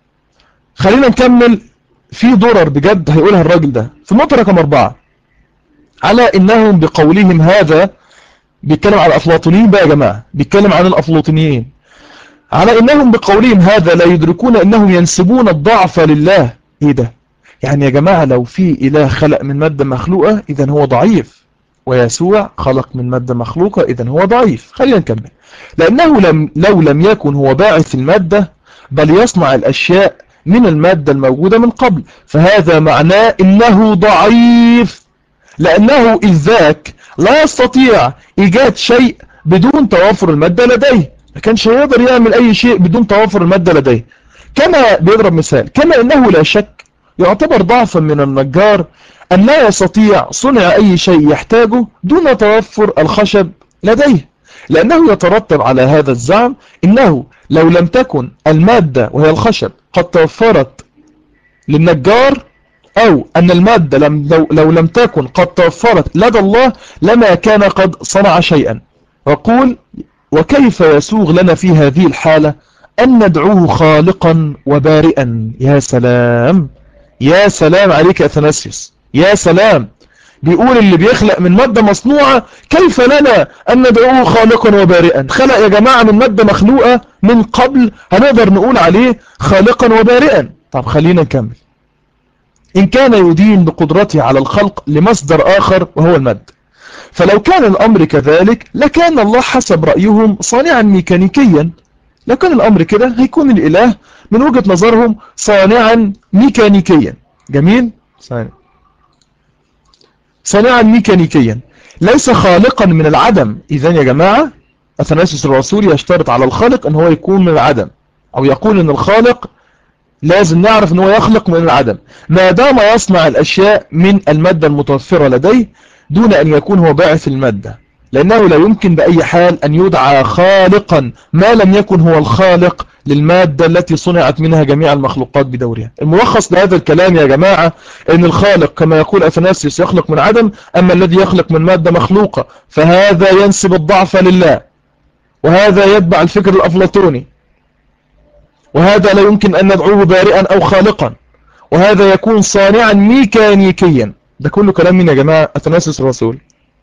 خلينا نكمل في درر بجد هيقولها الراجل ده في النقطة رقم اربعة على انهم بقولهم هذا بيتكلم على الافلاطونيين بقى يا جماعة بيتكلم عن الافلاطونيين على انهم بقولهم هذا لا يدركون انهم ينسبون الضعف لله ايه ده يعني يا جماعة لو في اله خلق من مادة مخلوقة اذا هو ضعيف ويسوع خلق من مادة مخلوقة إذا هو ضعيف خلينا نكمل لأنه لم لو لم يكن هو باعث المادة بل يصنع الأشياء من المادة الموجودة من قبل فهذا معناه إنه ضعيف لأنه إذ ذاك لا يستطيع إيجاد شيء بدون توافر المادة لديه ما كانش يقدر يعمل أي شيء بدون توافر المادة لديه كما بيضرب مثال كما إنه لا شك يعتبر ضعفا من النجار أن لا يستطيع صنع أي شيء يحتاجه دون توفر الخشب لديه لأنه يترتب على هذا الزعم إنه لو لم تكن المادة وهي الخشب قد توفرت للنجار أو أن المادة لم لو, لو لم تكن قد توفرت لدى الله لما كان قد صنع شيئا وقول وكيف يسوغ لنا في هذه الحالة أن ندعوه خالقا وبارئا يا سلام يا سلام عليك أثناسيوس يا سلام بيقول اللي بيخلق من مادة مصنوعة كيف لنا أن ندعوه خالقا وبارئا خلق يا جماعة من مادة مخلوقة من قبل هنقدر نقول عليه خالقا وبارئا طب خلينا نكمل إن كان يدين بقدرته على الخلق لمصدر آخر وهو المادة فلو كان الأمر كذلك لكان الله حسب رأيهم صانعا ميكانيكيا لو كان الأمر كده هيكون الإله من وجهة نظرهم صانعا ميكانيكيا جميل صانع صانعا ميكانيكيا ليس خالقا من العدم إذا يا جماعة أثناسيس الرسول يشترط على الخالق أن هو يكون من العدم أو يقول أن الخالق لازم نعرف أن هو يخلق من العدم ما دام يصنع الأشياء من المادة المتوفرة لديه دون أن يكون هو باعث المادة لأنه لا يمكن بأي حال أن يدعى خالقا ما لم يكن هو الخالق للمادة التي صنعت منها جميع المخلوقات بدورها الملخص لهذا الكلام يا جماعة أن الخالق كما يقول أثناسيوس يخلق من عدم أما الذي يخلق من مادة مخلوقة فهذا ينسب الضعف لله وهذا يتبع الفكر الأفلاطوني وهذا لا يمكن أن ندعوه بارئا أو خالقا وهذا يكون صانعا ميكانيكيا ده كله كلام من يا جماعة أثناسيوس الرسول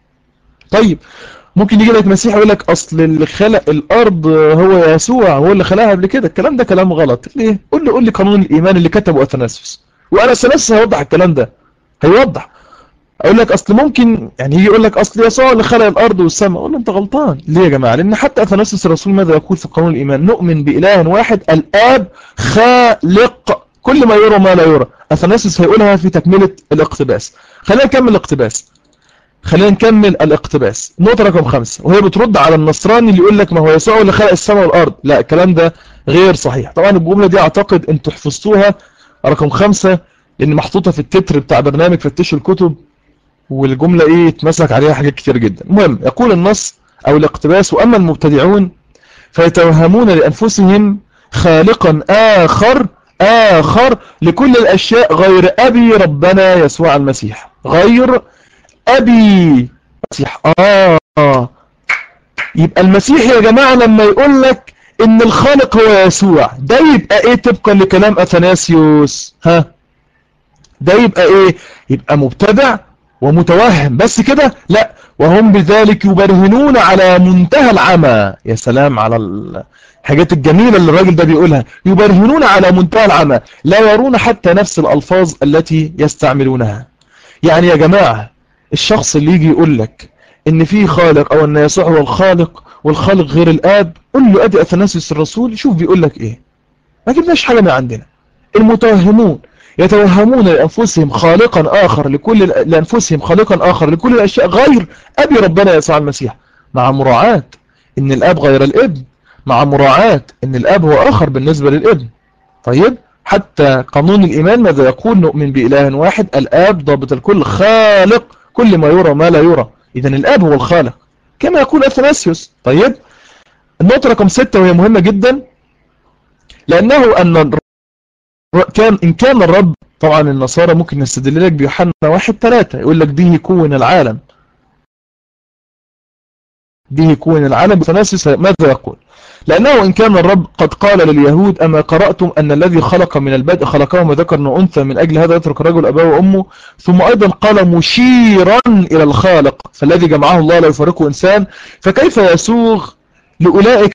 طيب ممكن يجي لك مسيح يقول لك اصل اللي خلق الارض هو يسوع هو اللي خلقها قبل كده الكلام ده كلام غلط ليه قول لي قول لي قانون الايمان اللي كتبه اثناسيوس وانا اثناسيوس هيوضح الكلام ده هيوضح اقول لك اصل ممكن يعني يجي يقول لك اصل يسوع اللي خلق الارض والسماء اقول له انت غلطان ليه يا جماعه لان حتى اثناسيوس الرسول ماذا يقول في قانون الايمان نؤمن باله واحد الاب خالق كل ما يرى ما لا يرى اثناسيوس هيقولها في تكمله الاقتباس خلينا نكمل الاقتباس خلينا نكمل الاقتباس نقطة رقم خمسة وهي بترد على النصراني اللي يقول لك ما هو يسوع اللي خلق السماء والأرض لا الكلام ده غير صحيح طبعا الجملة دي أعتقد أنتوا حفظتوها رقم خمسة لأن محطوطة في التتر بتاع برنامج فتشوا الكتب والجملة إيه اتمسك عليها حاجات كتير جدا المهم يقول النص أو الاقتباس وأما المبتدعون فيتوهمون لأنفسهم خالقا آخر آخر لكل الأشياء غير أبي ربنا يسوع المسيح غير أبي مسيح آه يبقى المسيح يا جماعة لما يقول لك إن الخالق هو يسوع ده يبقى إيه طبقا لكلام أثناسيوس ها ده يبقى إيه يبقى مبتدع ومتوهم بس كده لا وهم بذلك يبرهنون على منتهى العمى يا سلام على الحاجات الجميلة اللي الراجل ده بيقولها يبرهنون على منتهى العمى لا يرون حتى نفس الألفاظ التي يستعملونها يعني يا جماعة الشخص اللي يجي يقول لك ان في خالق او ان يسوع هو الخالق والخالق غير الاب قل له ادي اثناسيوس الرسول شوف بيقول لك ايه ما جبناش حاجة من عندنا المتوهمون يتوهمون لأنفسهم خالقا آخر لكل لأنفسهم خالقا آخر لكل الأشياء غير أبي ربنا يسوع المسيح مع مراعاة إن الأب غير الابن مع مراعاة إن الأب هو آخر بالنسبة للابن طيب حتى قانون الإيمان ماذا يقول نؤمن بإله واحد الآب ضابط الكل خالق كل ما يرى ما لا يرى إذا الآب هو الخالق كما يقول أثناسيوس طيب النقطة رقم ستة وهي مهمة جدا لأنه أن كان إن كان الرب طبعا النصارى ممكن يستدل لك بيوحنا واحد ثلاثة يقول لك به يكون العالم به يكون العالم أثناسيوس ماذا يقول لأنه إن كان الرب قد قال لليهود أما قرأتم أن الذي خلق من البدء خلقهما ذكر وأنثى من أجل هذا يترك الرجل أباه وأمه ثم أيضا قال مشيرا إلى الخالق فالذي جمعه الله لا يفرقه إنسان فكيف يسوغ لأولئك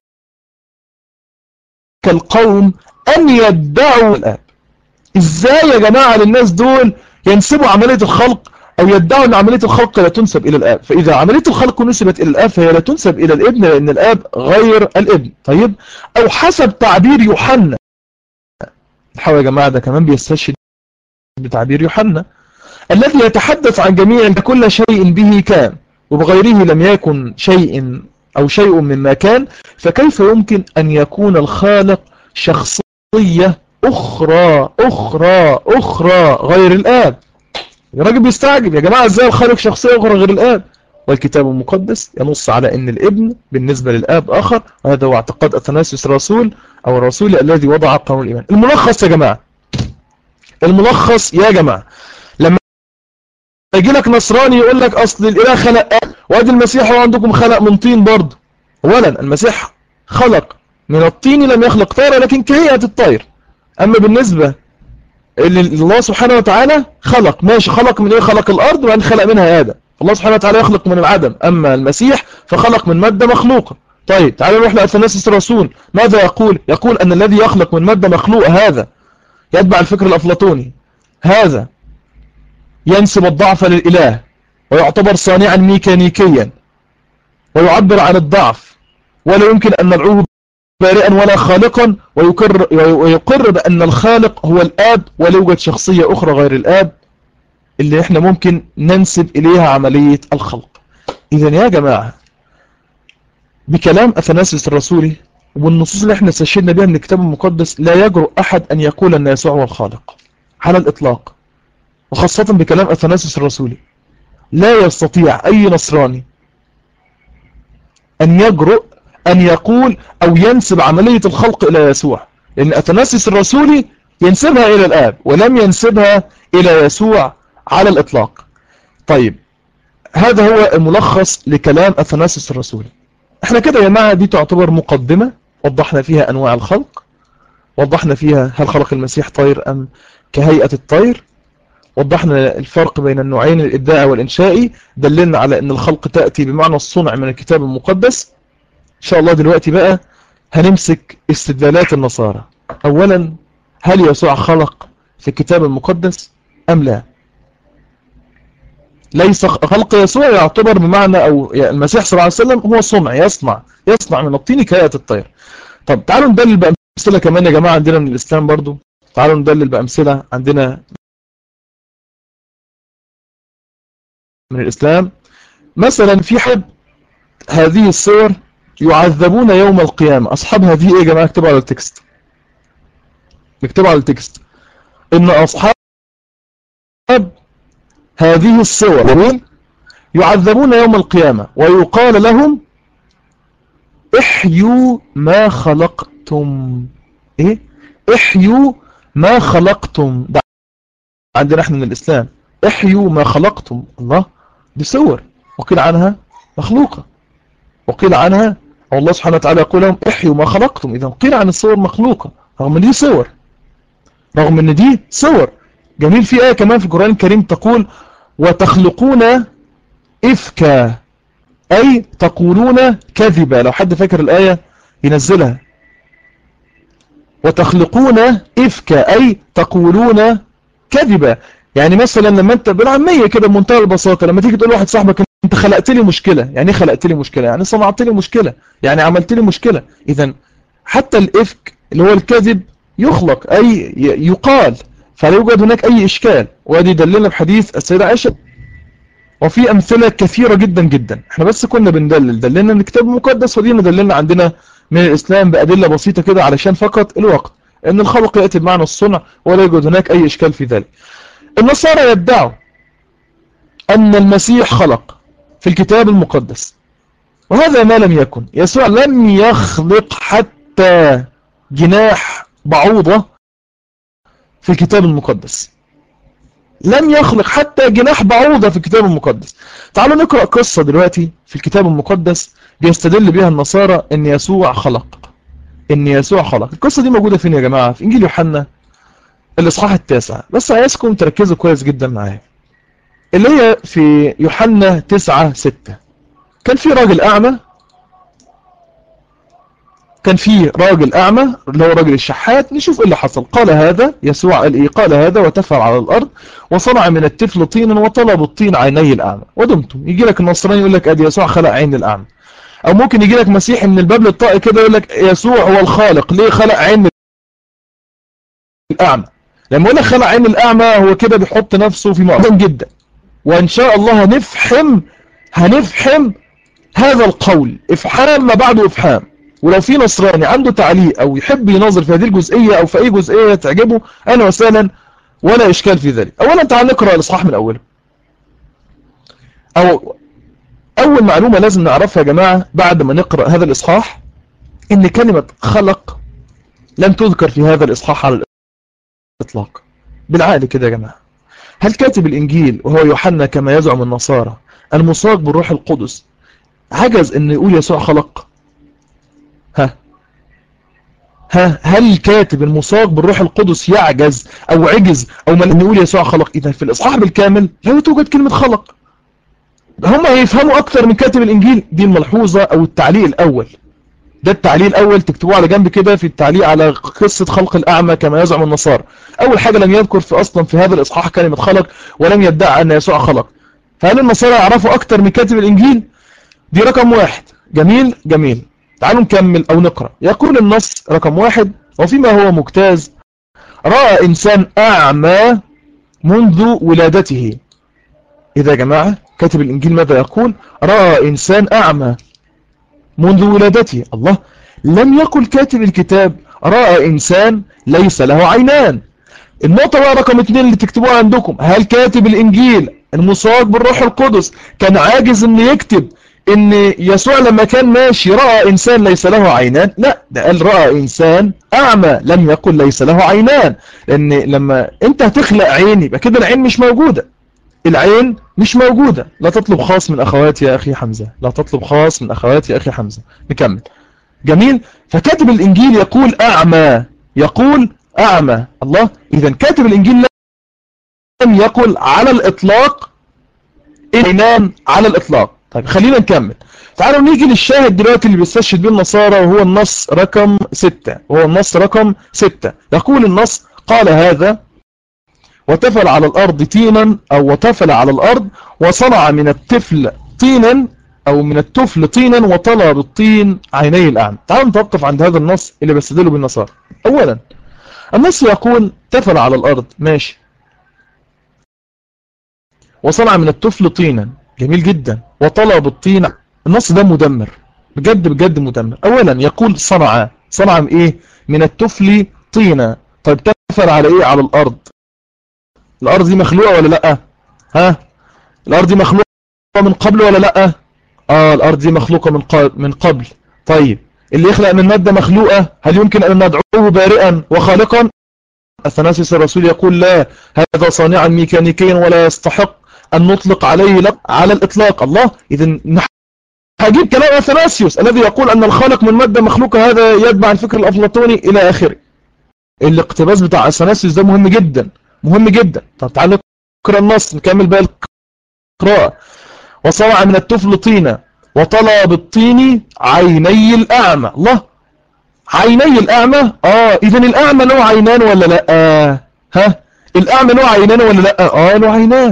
القوم أن يدعوا الآب إزاي يا جماعة للناس دول ينسبوا عملية الخلق أو يدعوا أن عملية الخلق لا تنسب إلى الآب فإذا عملية الخلق نسبت إلى الآب فهي لا تنسب إلى الابن لأن الآب غير الابن طيب أو حسب تعبير يوحنا نحاول يا جماعة ده كمان بيستشهد بتعبير يوحنا الذي يتحدث عن جميع كل شيء به كان وبغيره لم يكن شيء أو شيء مما كان فكيف يمكن أن يكون الخالق شخصية أخرى أخرى أخرى غير الآب الراجل بيستعجب يا جماعة ازاي الخالق شخصية أخرى غير الآب والكتاب المقدس ينص على أن الابن بالنسبة للآب آخر وهذا هو اعتقاد أثناسيوس الرسول أو الرسول الذي وضع قانون الإيمان الملخص يا جماعة الملخص يا جماعة لما يجي لك نصراني يقول لك أصل الإله خلق آب وادي المسيح هو عندكم خلق من طين برضه أولا المسيح خلق من الطين لم يخلق طير لكن كهيئة الطير أما بالنسبة الله سبحانه وتعالى خلق ماشي خلق من ايه خلق الارض وان خلق منها ادم الله سبحانه وتعالى يخلق من العدم اما المسيح فخلق من مادة مخلوقة طيب تعالوا نروح لأثناسيس الرسول ماذا يقول يقول ان الذي يخلق من مادة مخلوقة هذا يتبع الفكر الافلاطوني هذا ينسب الضعف للاله ويعتبر صانعا ميكانيكيا ويعبر عن الضعف ولا يمكن ان ندعوه بارئا ولا خالقا ويقر, ويقر بأن الخالق هو الآب ولا يوجد شخصية أخرى غير الآب اللي احنا ممكن ننسب إليها عملية الخلق إذا يا جماعة بكلام أثناسيس الرسولي والنصوص اللي احنا استشهدنا بها من الكتاب المقدس لا يجرؤ أحد أن يقول أن يسوع هو الخالق على الإطلاق وخاصة بكلام أثناسيس الرسولي لا يستطيع أي نصراني أن يجرؤ أن يقول أو ينسب عملية الخلق إلى يسوع لأن أتناسس الرسولي ينسبها إلى الآب ولم ينسبها إلى يسوع على الإطلاق طيب هذا هو الملخص لكلام أثناسس الرسولي احنا كده يا جماعة دي تعتبر مقدمة وضحنا فيها أنواع الخلق وضحنا فيها هل خلق المسيح طير أم كهيئة الطير وضحنا الفرق بين النوعين الإبداعي والإنشائي دللنا على أن الخلق تأتي بمعنى الصنع من الكتاب المقدس إن شاء الله دلوقتي بقى هنمسك استدلالات النصارى أولا هل يسوع خلق في الكتاب المقدس أم لا ليس خلق يسوع يعتبر بمعنى أو المسيح صلى الله عليه وسلم هو صنع يصنع يصنع من الطين كهيئة الطير طب تعالوا ندلل بأمثلة كمان يا جماعة عندنا من الإسلام برضو تعالوا ندلل بأمثلة عندنا من الإسلام مثلا في حد هذه الصور يعذبون يوم القيامة أصحاب هذه إيه يا جماعة اكتبوا على التكست اكتبوا على التكست إن أصحاب هذه الصور يعذبون يوم القيامة ويقال لهم احيوا ما خلقتم ايه احيوا ما خلقتم ده عندنا احنا من الاسلام احيوا ما خلقتم الله دي صور وقيل عنها مخلوقة وقيل عنها الله سبحانه وتعالى يقول لهم احيوا ما خلقتم اذا قيل عن الصور مخلوقة رغم ان دي صور رغم ان دي صور جميل في آية كمان في القرآن الكريم تقول وتخلقون إفكا أي تقولون كذبا لو حد فاكر الآية ينزلها وتخلقون إفكا أي تقولون كذبا يعني مثلا لما انت بالعامية كده بمنتهى البساطة لما تيجي تقول واحد صاحبك انت خلقت لي مشكلة يعني ايه خلقت لي مشكلة يعني صنعت لي مشكلة يعني عملت لي مشكلة اذا حتى الإفك اللي هو الكذب يخلق أي يقال فلا يوجد هناك أي إشكال وادي دلنا بحديث السيدة عائشة وفي أمثلة كثيرة جدا جدا احنا بس كنا بندلل دلنا ان الكتاب المقدس ودينا دلنا عندنا من الإسلام بأدلة بسيطة كده علشان فقط الوقت ان الخلق يأتي بمعنى الصنع ولا يوجد هناك أي إشكال في ذلك النصارى يدعوا أن المسيح خلق في الكتاب المقدس وهذا ما لم يكن يسوع لم يخلق حتى جناح بعوضة في الكتاب المقدس لم يخلق حتى جناح بعوضة في الكتاب المقدس تعالوا نقرأ قصة دلوقتي في الكتاب المقدس بيستدل بها النصارى ان يسوع خلق ان يسوع خلق القصة دي موجودة فين يا جماعة في انجيل يوحنا الاصحاح التاسع بس عايزكم تركزوا كويس جدا معايا اللي هي في يوحنا تسعة ستة كان في راجل اعمى كان في راجل أعمى اللي هو راجل الشحات نشوف ايه اللي حصل قال هذا يسوع قال ايه قال هذا وتفعل على الأرض وصنع من الطفل طينا وطلب الطين عيني الأعمى ودمتم يجي لك النصراني يقول لك ادي يسوع خلق عين الأعمى او ممكن يجي لك مسيحي من الباب للطاقة كده يقول لك يسوع هو الخالق ليه خلق عين الأعمى لما يقول لك خلق عين الأعمى هو كده بيحط نفسه في معظم جدا وإن شاء الله هنفحم هنفحم هذا القول افحام ما بعده افحام ولو في نصراني عنده تعليق او يحب يناظر في هذه الجزئية او في اي جزئية تعجبه انا وسهلا ولا اشكال في ذلك اولا تعال نقرأ الاصحاح من اوله او اول معلومة لازم نعرفها يا جماعة بعد ما نقرأ هذا الاصحاح ان كلمة خلق لم تذكر في هذا الاصحاح على الاطلاق بالعقل كده يا جماعة هل كاتب الانجيل وهو يوحنا كما يزعم النصارى المصاق بالروح القدس عجز ان يقول يسوع خلق ها ها هل كاتب المصاق بالروح القدس يعجز او عجز او ما ان يقول يسوع خلق اذا في الاصحاح بالكامل لا توجد كلمة خلق هم هيفهموا اكتر من كاتب الانجيل دي الملحوظة او التعليق الاول ده التعليق الاول تكتبوه على جنب كده في التعليق على قصة خلق الاعمى كما يزعم النصارى اول حاجة لم يذكر في اصلا في هذا الاصحاح كلمة خلق ولم يدعي ان يسوع خلق فهل النصارى يعرفوا اكتر من كاتب الانجيل دي رقم واحد جميل جميل تعالوا نكمل او نقرأ يقول النص رقم واحد وفيما هو مجتاز رأى انسان اعمى منذ ولادته اذا يا جماعة كاتب الانجيل ماذا يقول رأى انسان اعمى منذ ولادته الله لم يقل كاتب الكتاب رأى إنسان ليس له عينان النقطة بقى رقم اتنين اللي تكتبوها عندكم هل كاتب الإنجيل المصاق بالروح القدس كان عاجز ان يكتب ان يسوع لما كان ماشي رأى إنسان ليس له عينان لا ده قال رأى إنسان أعمى لم يقل ليس له عينان لأن لما أنت هتخلق عين يبقى كده العين مش موجودة العين مش موجودة لا تطلب خاص من أخواتي يا أخي حمزة لا تطلب خاص من أخواتي يا أخي حمزة نكمل جميل فكاتب الإنجيل يقول أعمى يقول أعمى الله إذا كاتب الإنجيل لم يقل على الإطلاق العينان على الإطلاق طيب خلينا نكمل تعالوا نيجي للشاهد دلوقتي اللي بيستشهد به النصارى وهو النص رقم ستة وهو النص رقم ستة يقول النص قال هذا وتفل على الأرض طينا أو وتفل على الأرض وصنع من الطفل طينا أو من الطفل طينا وطلى بالطين عيني الأعمى تعالوا نتوقف عند هذا النص اللي بيستدلوا بالنصارى أولا النص يقول تفل على الأرض ماشي وصنع من الطفل طينا جميل جدا وطلى بالطين النص ده مدمر بجد بجد مدمر أولا يقول صنع صنع من إيه من الطفل طينا طيب تفل على إيه على الأرض الأرض دي مخلوقة ولا لأ ها الأرض دي مخلوقة من قبل ولا لأ آه الأرض دي مخلوقة من من قبل طيب اللي يخلق من مادة مخلوقة هل يمكن أن ندعوه بارئا وخالقا أثناسيس الرسول يقول لا هذا صانعا ميكانيكيا ولا يستحق أن نطلق عليه لق على الإطلاق الله إذا هجيب كلام أثناسيوس الذي يقول أن الخالق من مادة مخلوقة هذا يتبع الفكر الأفلاطوني إلى آخره الاقتباس بتاع أثناسيوس ده مهم جدا مهم جدا طب تعالوا نقرأ النص نكمل بقى القراءة وصنع من الطفل طينة وطلى بالطين عيني الأعمى الله عيني الأعمى آه إذا الأعمى له عينان ولا لا آه. ها الأعمى له عينان ولا لا آه له عينان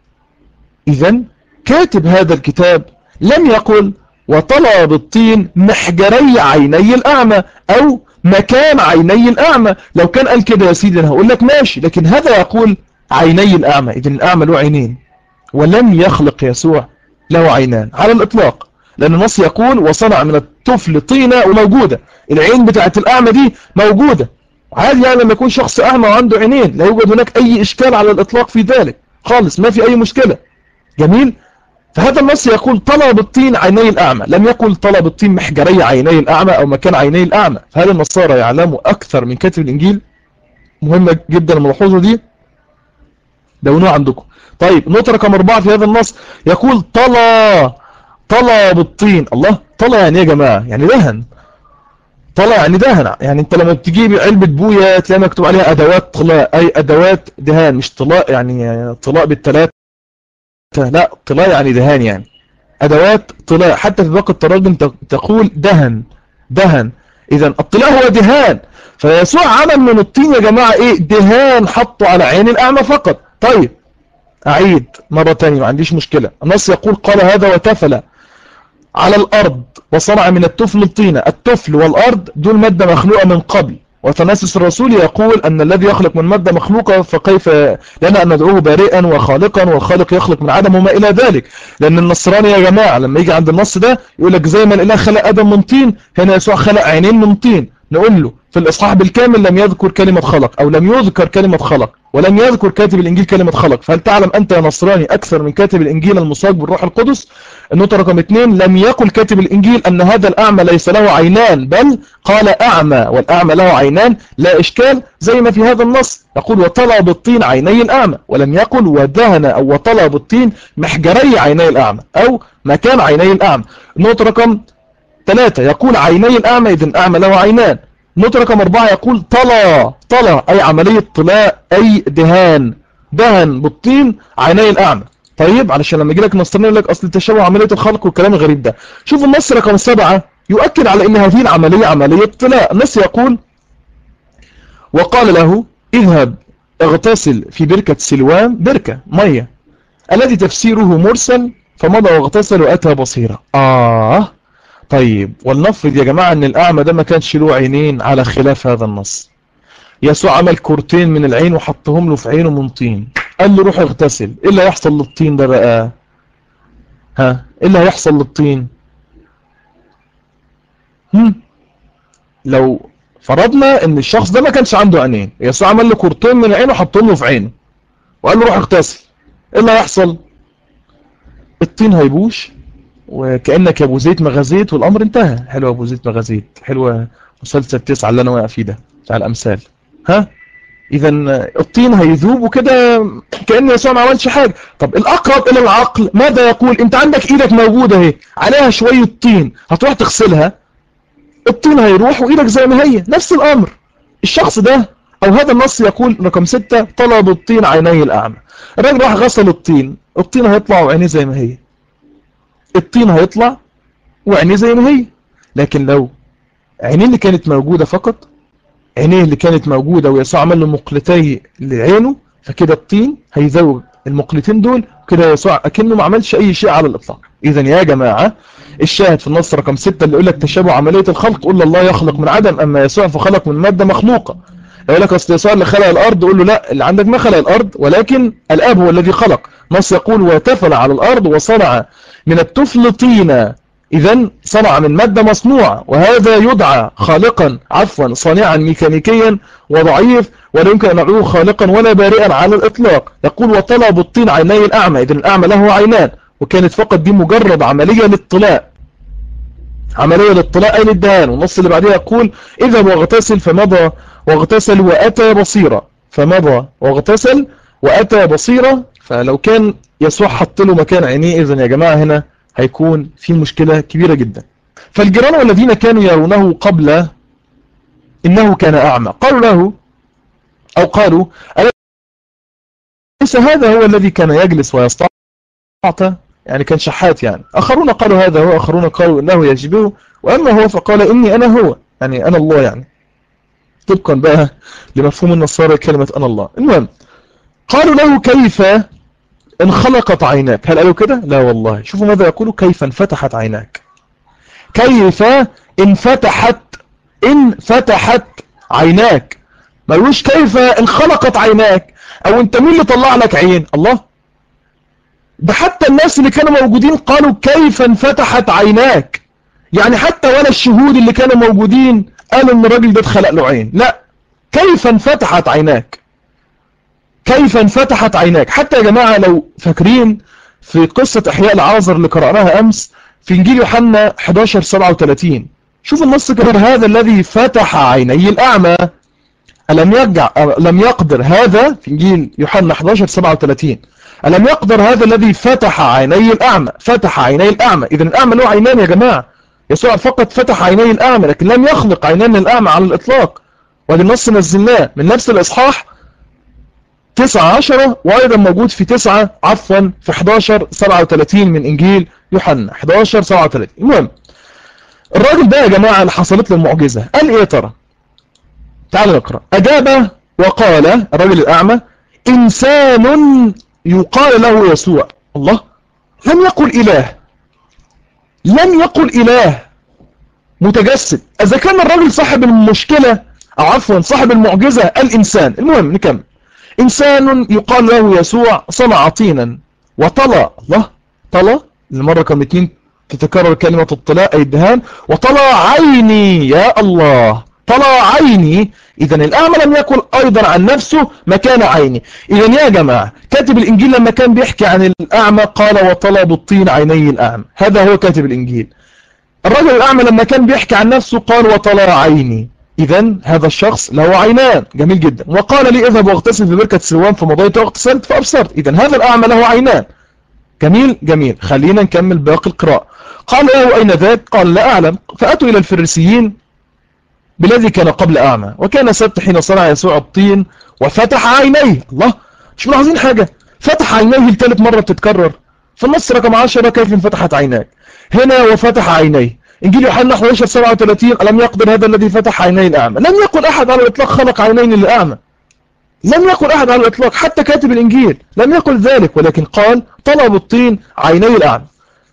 إذا كاتب هذا الكتاب لم يقل وطلى بالطين محجري عيني الأعمى أو مكان عيني الأعمى لو كان قال كده يا سيدي أنا هقول لك ماشي لكن هذا يقول عيني الأعمى إذن الأعمى له عينين ولم يخلق يسوع له عينان على الإطلاق لأن النص يقول وصنع من الطفل طينة وموجودة العين بتاعت الأعمى دي موجودة عادي يعني لما يكون شخص أعمى وعنده عينين لا يوجد هناك أي إشكال على الإطلاق في ذلك خالص ما في أي مشكلة جميل فهذا النص يقول طلب الطين عيني الأعمى لم يقل طلب الطين محجري عيني الأعمى أو مكان عيني الأعمى فهل النصارى يعلموا أكثر من كاتب الإنجيل مهمة جدا الملحوظة دي دونوها عندكم طيب نقطة رقم أربعة في هذا النص يقول طلى طلى بالطين الله طلى يعني يا جماعة يعني دهن طلى يعني دهن يعني انت لما بتجيب علبة بوية تلاقي مكتوب عليها أدوات طلاء أي أدوات دهان مش طلاء يعني طلاء بالثلاث لا طلاء يعني دهان يعني أدوات طلاء حتى في باقي التراجم تقول دهن دهن اذا الطلاء هو دهان فيسوع عمل من الطين يا جماعة ايه دهان حطه على عين الاعمى فقط طيب اعيد مرة تانية ما عنديش مشكلة النص يقول قال هذا وتفل على الارض وصنع من التفل الطينة التفل والارض دول مادة مخلوقة من قبل وتناسس الرسول يقول أن الذي يخلق من مادة مخلوقة فكيف لنا أن ندعوه بارئا وخالقا والخالق يخلق من عدم وما إلى ذلك لأن النصراني يا جماعة لما يجي عند النص ده يقول لك زي ما الإله خلق آدم من طين هنا يسوع خلق عينين من طين نقول له في الإصحاح بالكامل لم يذكر كلمة خلق أو لم يذكر كلمة خلق ولم يذكر كاتب الإنجيل كلمة خلق فهل تعلم أنت يا نصراني أكثر من كاتب الإنجيل المصاج بالروح القدس النقطة رقم اثنين لم يقل كاتب الإنجيل أن هذا الأعمى ليس له عينان بل قال أعمى والأعمى له عينان لا إشكال زي ما في هذا النص يقول وطلع بالطين عيني الأعمى ولم يقل ودهن أو وطلع بالطين محجري عيني الأعمى أو مكان عيني الأعمى النقطة رقم ثلاثة يقول عيني الأعمى إذن أعمى له عينان النقطة رقم أربعة يقول طلع طلع أي عملية طلاء أي دهان دهن بالطين عيني الأعمى طيب علشان لما يجي لك نصراني يقول لك أصل تشابه عملية الخلق والكلام الغريب ده شوف النص رقم سبعة يؤكد على أن هذه العملية عملية طلاء النص يقول وقال له اذهب اغتسل في بركة سلوان بركة مية الذي تفسيره مرسل فمضى واغتسل وأتى بصيرة آه طيب ولنفرض يا جماعة ان الأعمى ده ما كانش له عينين على خلاف هذا النص يسوع عمل كورتين من العين وحطهم له في عينه من طين قال له روح اغتسل ايه اللي هيحصل للطين ده بقى ها ايه اللي هيحصل للطين هم لو فرضنا ان الشخص ده ما كانش عنده عينين يسوع عمل له كورتين من عينه وحطهم له في عينه وقال له روح اغتسل ايه اللي هيحصل الطين هيبوش وكأنك يا ابو زيت مغازيت والامر انتهى حلوة ابو زيت مغازيت حلوة مسلسل تسعة اللي انا واقع فيه ده بتاع الامثال ها اذا الطين هيذوب وكده كأن يسوع ما عملش حاجة طب الاقرب الى العقل ماذا يقول انت عندك ايدك موجودة اهي عليها شوية طين هتروح تغسلها الطين هيروح وايدك زي ما هي نفس الامر الشخص ده او هذا النص يقول رقم ستة طلب الطين عيني الاعمى الراجل راح غسل الطين الطين هيطلع وعينيه زي ما هي الطين هيطلع وعينيه زي ما هي لكن لو عينيه اللي كانت موجودة فقط عينيه اللي كانت موجودة ويسوع عمل له مقلتي لعينه فكده الطين هيزوج المقلتين دول وكده يسوع أكنه ما عملش أي شيء على الإطلاق إذا يا جماعة الشاهد في النص رقم 6 اللي يقول لك تشابه عملية الخلق قول الله يخلق من عدم أما يسوع فخلق من مادة مخلوقة يقول لك أصل يسوع اللي خلق الأرض قول له لا اللي عندك ما خلق الأرض ولكن الآب هو الذي خلق نص يقول وتفل على الأرض وصنع من التفل طينة إذا صنع من مادة مصنوعة وهذا يدعى خالقا عفوا صانعا ميكانيكيا وضعيف ولا يمكن أن نعلوه خالقا ولا بارئا على الإطلاق يقول وطلب الطين عيني الأعمى إذا الأعمى له عينان وكانت فقط دي مجرد عملية للطلاء عملية للطلاء أي للدهان والنص اللي بعدها يقول إذا واغتسل فمضى واغتسل وأتى بصيرة فمضى واغتسل وأتى بصيرة فلو كان يسوع حط له مكان عينيه إذن يا جماعة هنا هيكون في مشكلة كبيرة جدا فالجيران والذين كانوا يرونه قبل إنه كان أعمى قالوا له أو قالوا ليس هذا هو الذي كان يجلس ويستعطى يعني كان شحات يعني آخرون قالوا هذا هو آخرون قالوا إنه يشبهه وأما هو فقال إني أنا هو يعني أنا الله يعني طبقا بقى لمفهوم النصارى كلمة أنا الله المهم قالوا له كيف انخلقت عيناك هل قالوا كده لا والله شوفوا ماذا يقولوا كيف انفتحت عيناك كيف انفتحت انفتحت عيناك ما قالوش كيف انخلقت عيناك او انت مين اللي طلع لك عين الله ده حتى الناس اللي كانوا موجودين قالوا كيف انفتحت عيناك يعني حتى ولا الشهود اللي كانوا موجودين قالوا ان الراجل ده اتخلق له عين لا كيف انفتحت عيناك كيف انفتحت عيناك حتى يا جماعة لو فاكرين في قصة احياء العازر اللي قرأناها امس في انجيل يوحنا 11 37 شوف النص كده هذا الذي فتح عيني الاعمى ألم يرجع لم يقدر هذا في انجيل يوحنا 11 37 ألم يقدر هذا الذي فتح عيني الأعمى فتح عيني الأعمى إذا الأعمى له عينان يا جماعة يسوع فقط فتح عيني الأعمى لكن لم يخلق عينان الأعمى على الإطلاق وهذا النص نزلناه من نفس الإصحاح 9 10 وأيضا موجود في 9 عفوا في 11 37 من إنجيل يوحنا 11 37 المهم الراجل ده يا جماعة اللي حصلت له المعجزة قال ايه يا ترى تعالوا نقرأ أجاب وقال الرجل الأعمى إنسان يقال له يسوع الله لم يقل إله لم يقل إله متجسد إذا كان الرجل صاحب المشكلة أو عفوا صاحب المعجزة الإنسان المهم نكمل إنسان يقال له يسوع صنع طينا وطلع الله طلع المرة كم اتنين تتكرر كلمة الطلاء أي الدهان وطلع عيني يا الله طلع عيني إذا الأعمى لم يقل أيضا عن نفسه مكان عيني إذا يا جماعة كاتب الإنجيل لما كان بيحكي عن الأعمى قال وطلع بالطين عيني الأعمى هذا هو كاتب الإنجيل الرجل الأعمى لما كان بيحكي عن نفسه قال وطلع عيني إذا هذا الشخص له عينان جميل جدا وقال لي اذهب واغتسل في بركة سلوان فمضيت واغتسلت فأبصرت إذا هذا الأعمى له عينان جميل جميل خلينا نكمل باقي القراءة قال له أين ذاك قال لا أعلم فأتوا إلى الفريسيين بالذي كان قبل أعمى وكان سبت حين صنع يسوع الطين وفتح عينيه الله مش ملاحظين حاجة فتح عينيه لثالث مرة بتتكرر في النص رقم 10 كيف انفتحت عيناك هنا وفتح عينيه انجيل يوحنا 11 37 الم يقدر هذا الذي فتح عيني الاعمى لم يقل احد على الاطلاق خلق عينين للاعمى لم يقل احد على الاطلاق حتى كاتب الانجيل لم يقل ذلك ولكن قال طلب الطين عيني الاعمى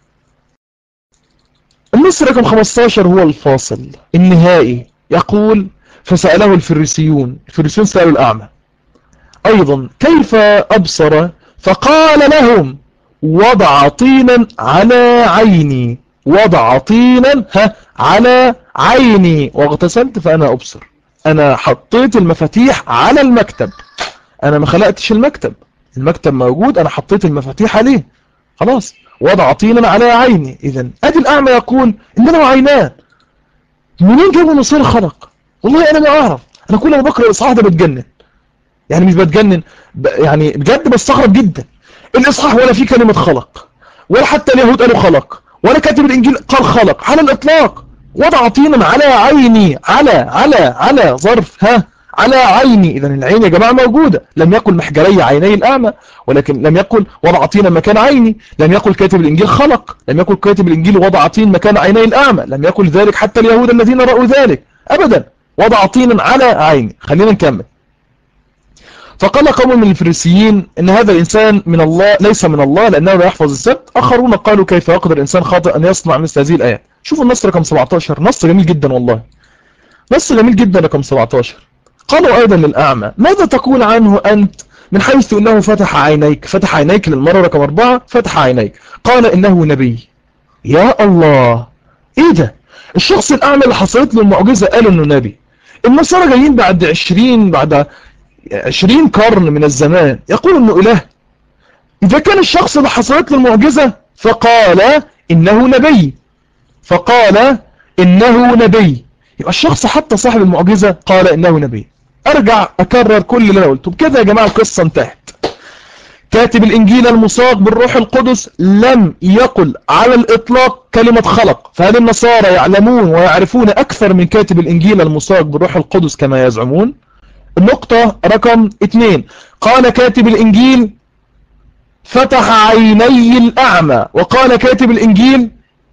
النص رقم 15 هو الفاصل النهائي يقول فسأله الفريسيون الفريسيون سألوا الأعمى أيضا كيف أبصر فقال لهم وضع طينا على عيني وضع طينا ها على عيني واغتسلت فأنا أبصر أنا حطيت المفاتيح على المكتب أنا ما خلقتش المكتب المكتب موجود أنا حطيت المفاتيح عليه خلاص وضع طينا على عيني إذا أدي الأعمى يقول إن له عينان منين جابوا نصير خلق والله أنا ما أعرف أنا كل ما بقرأ الإصحاح ده بتجنن يعني مش بتجنن يعني بجد بستغرب جدا الإصحاح ولا فيه كلمة خلق ولا حتى اليهود قالوا خلق ولا كاتب الإنجيل قال خلق على الإطلاق وضع طينا على عيني على على على ظرف ها على عيني إذا العين يا جماعة موجودة لم يقل محجري عيني الأعمى ولكن لم يقل وضع طينا مكان عيني لم يقل كاتب الإنجيل خلق لم يقل كاتب الإنجيل وضع طين مكان عيني الأعمى لم يقل ذلك حتى اليهود الذين رأوا ذلك أبدا وضع طينا على عيني خلينا نكمل فقال قوم من الفريسيين ان هذا الانسان من الله ليس من الله لانه لا يحفظ السبت اخرون قالوا كيف يقدر انسان خاطئ ان يصنع مثل هذه الايات شوفوا النص رقم 17 نص جميل جدا والله نص جميل جدا رقم 17 قالوا ايضا للاعمى ماذا تقول عنه انت من حيث انه فتح عينيك فتح عينيك للمره رقم 4 فتح عينيك قال انه نبي يا الله ايه ده الشخص الاعمى اللي حصلت له المعجزه قال انه نبي النصارى جايين بعد 20 بعد عشرين قرن من الزمان يقول انه اله اذا كان الشخص اللي حصلت له المعجزة فقال انه نبي فقال انه نبي يبقى الشخص حتى صاحب المعجزة قال انه نبي ارجع اكرر كل اللي انا قلته بكده يا جماعة القصة انتهت كاتب الانجيل المصاغ بالروح القدس لم يقل على الاطلاق كلمة خلق فهل النصارى يعلمون ويعرفون اكثر من كاتب الانجيل المصاغ بالروح القدس كما يزعمون النقطة رقم اثنين قال كاتب الإنجيل فتح عيني الأعمى وقال كاتب الإنجيل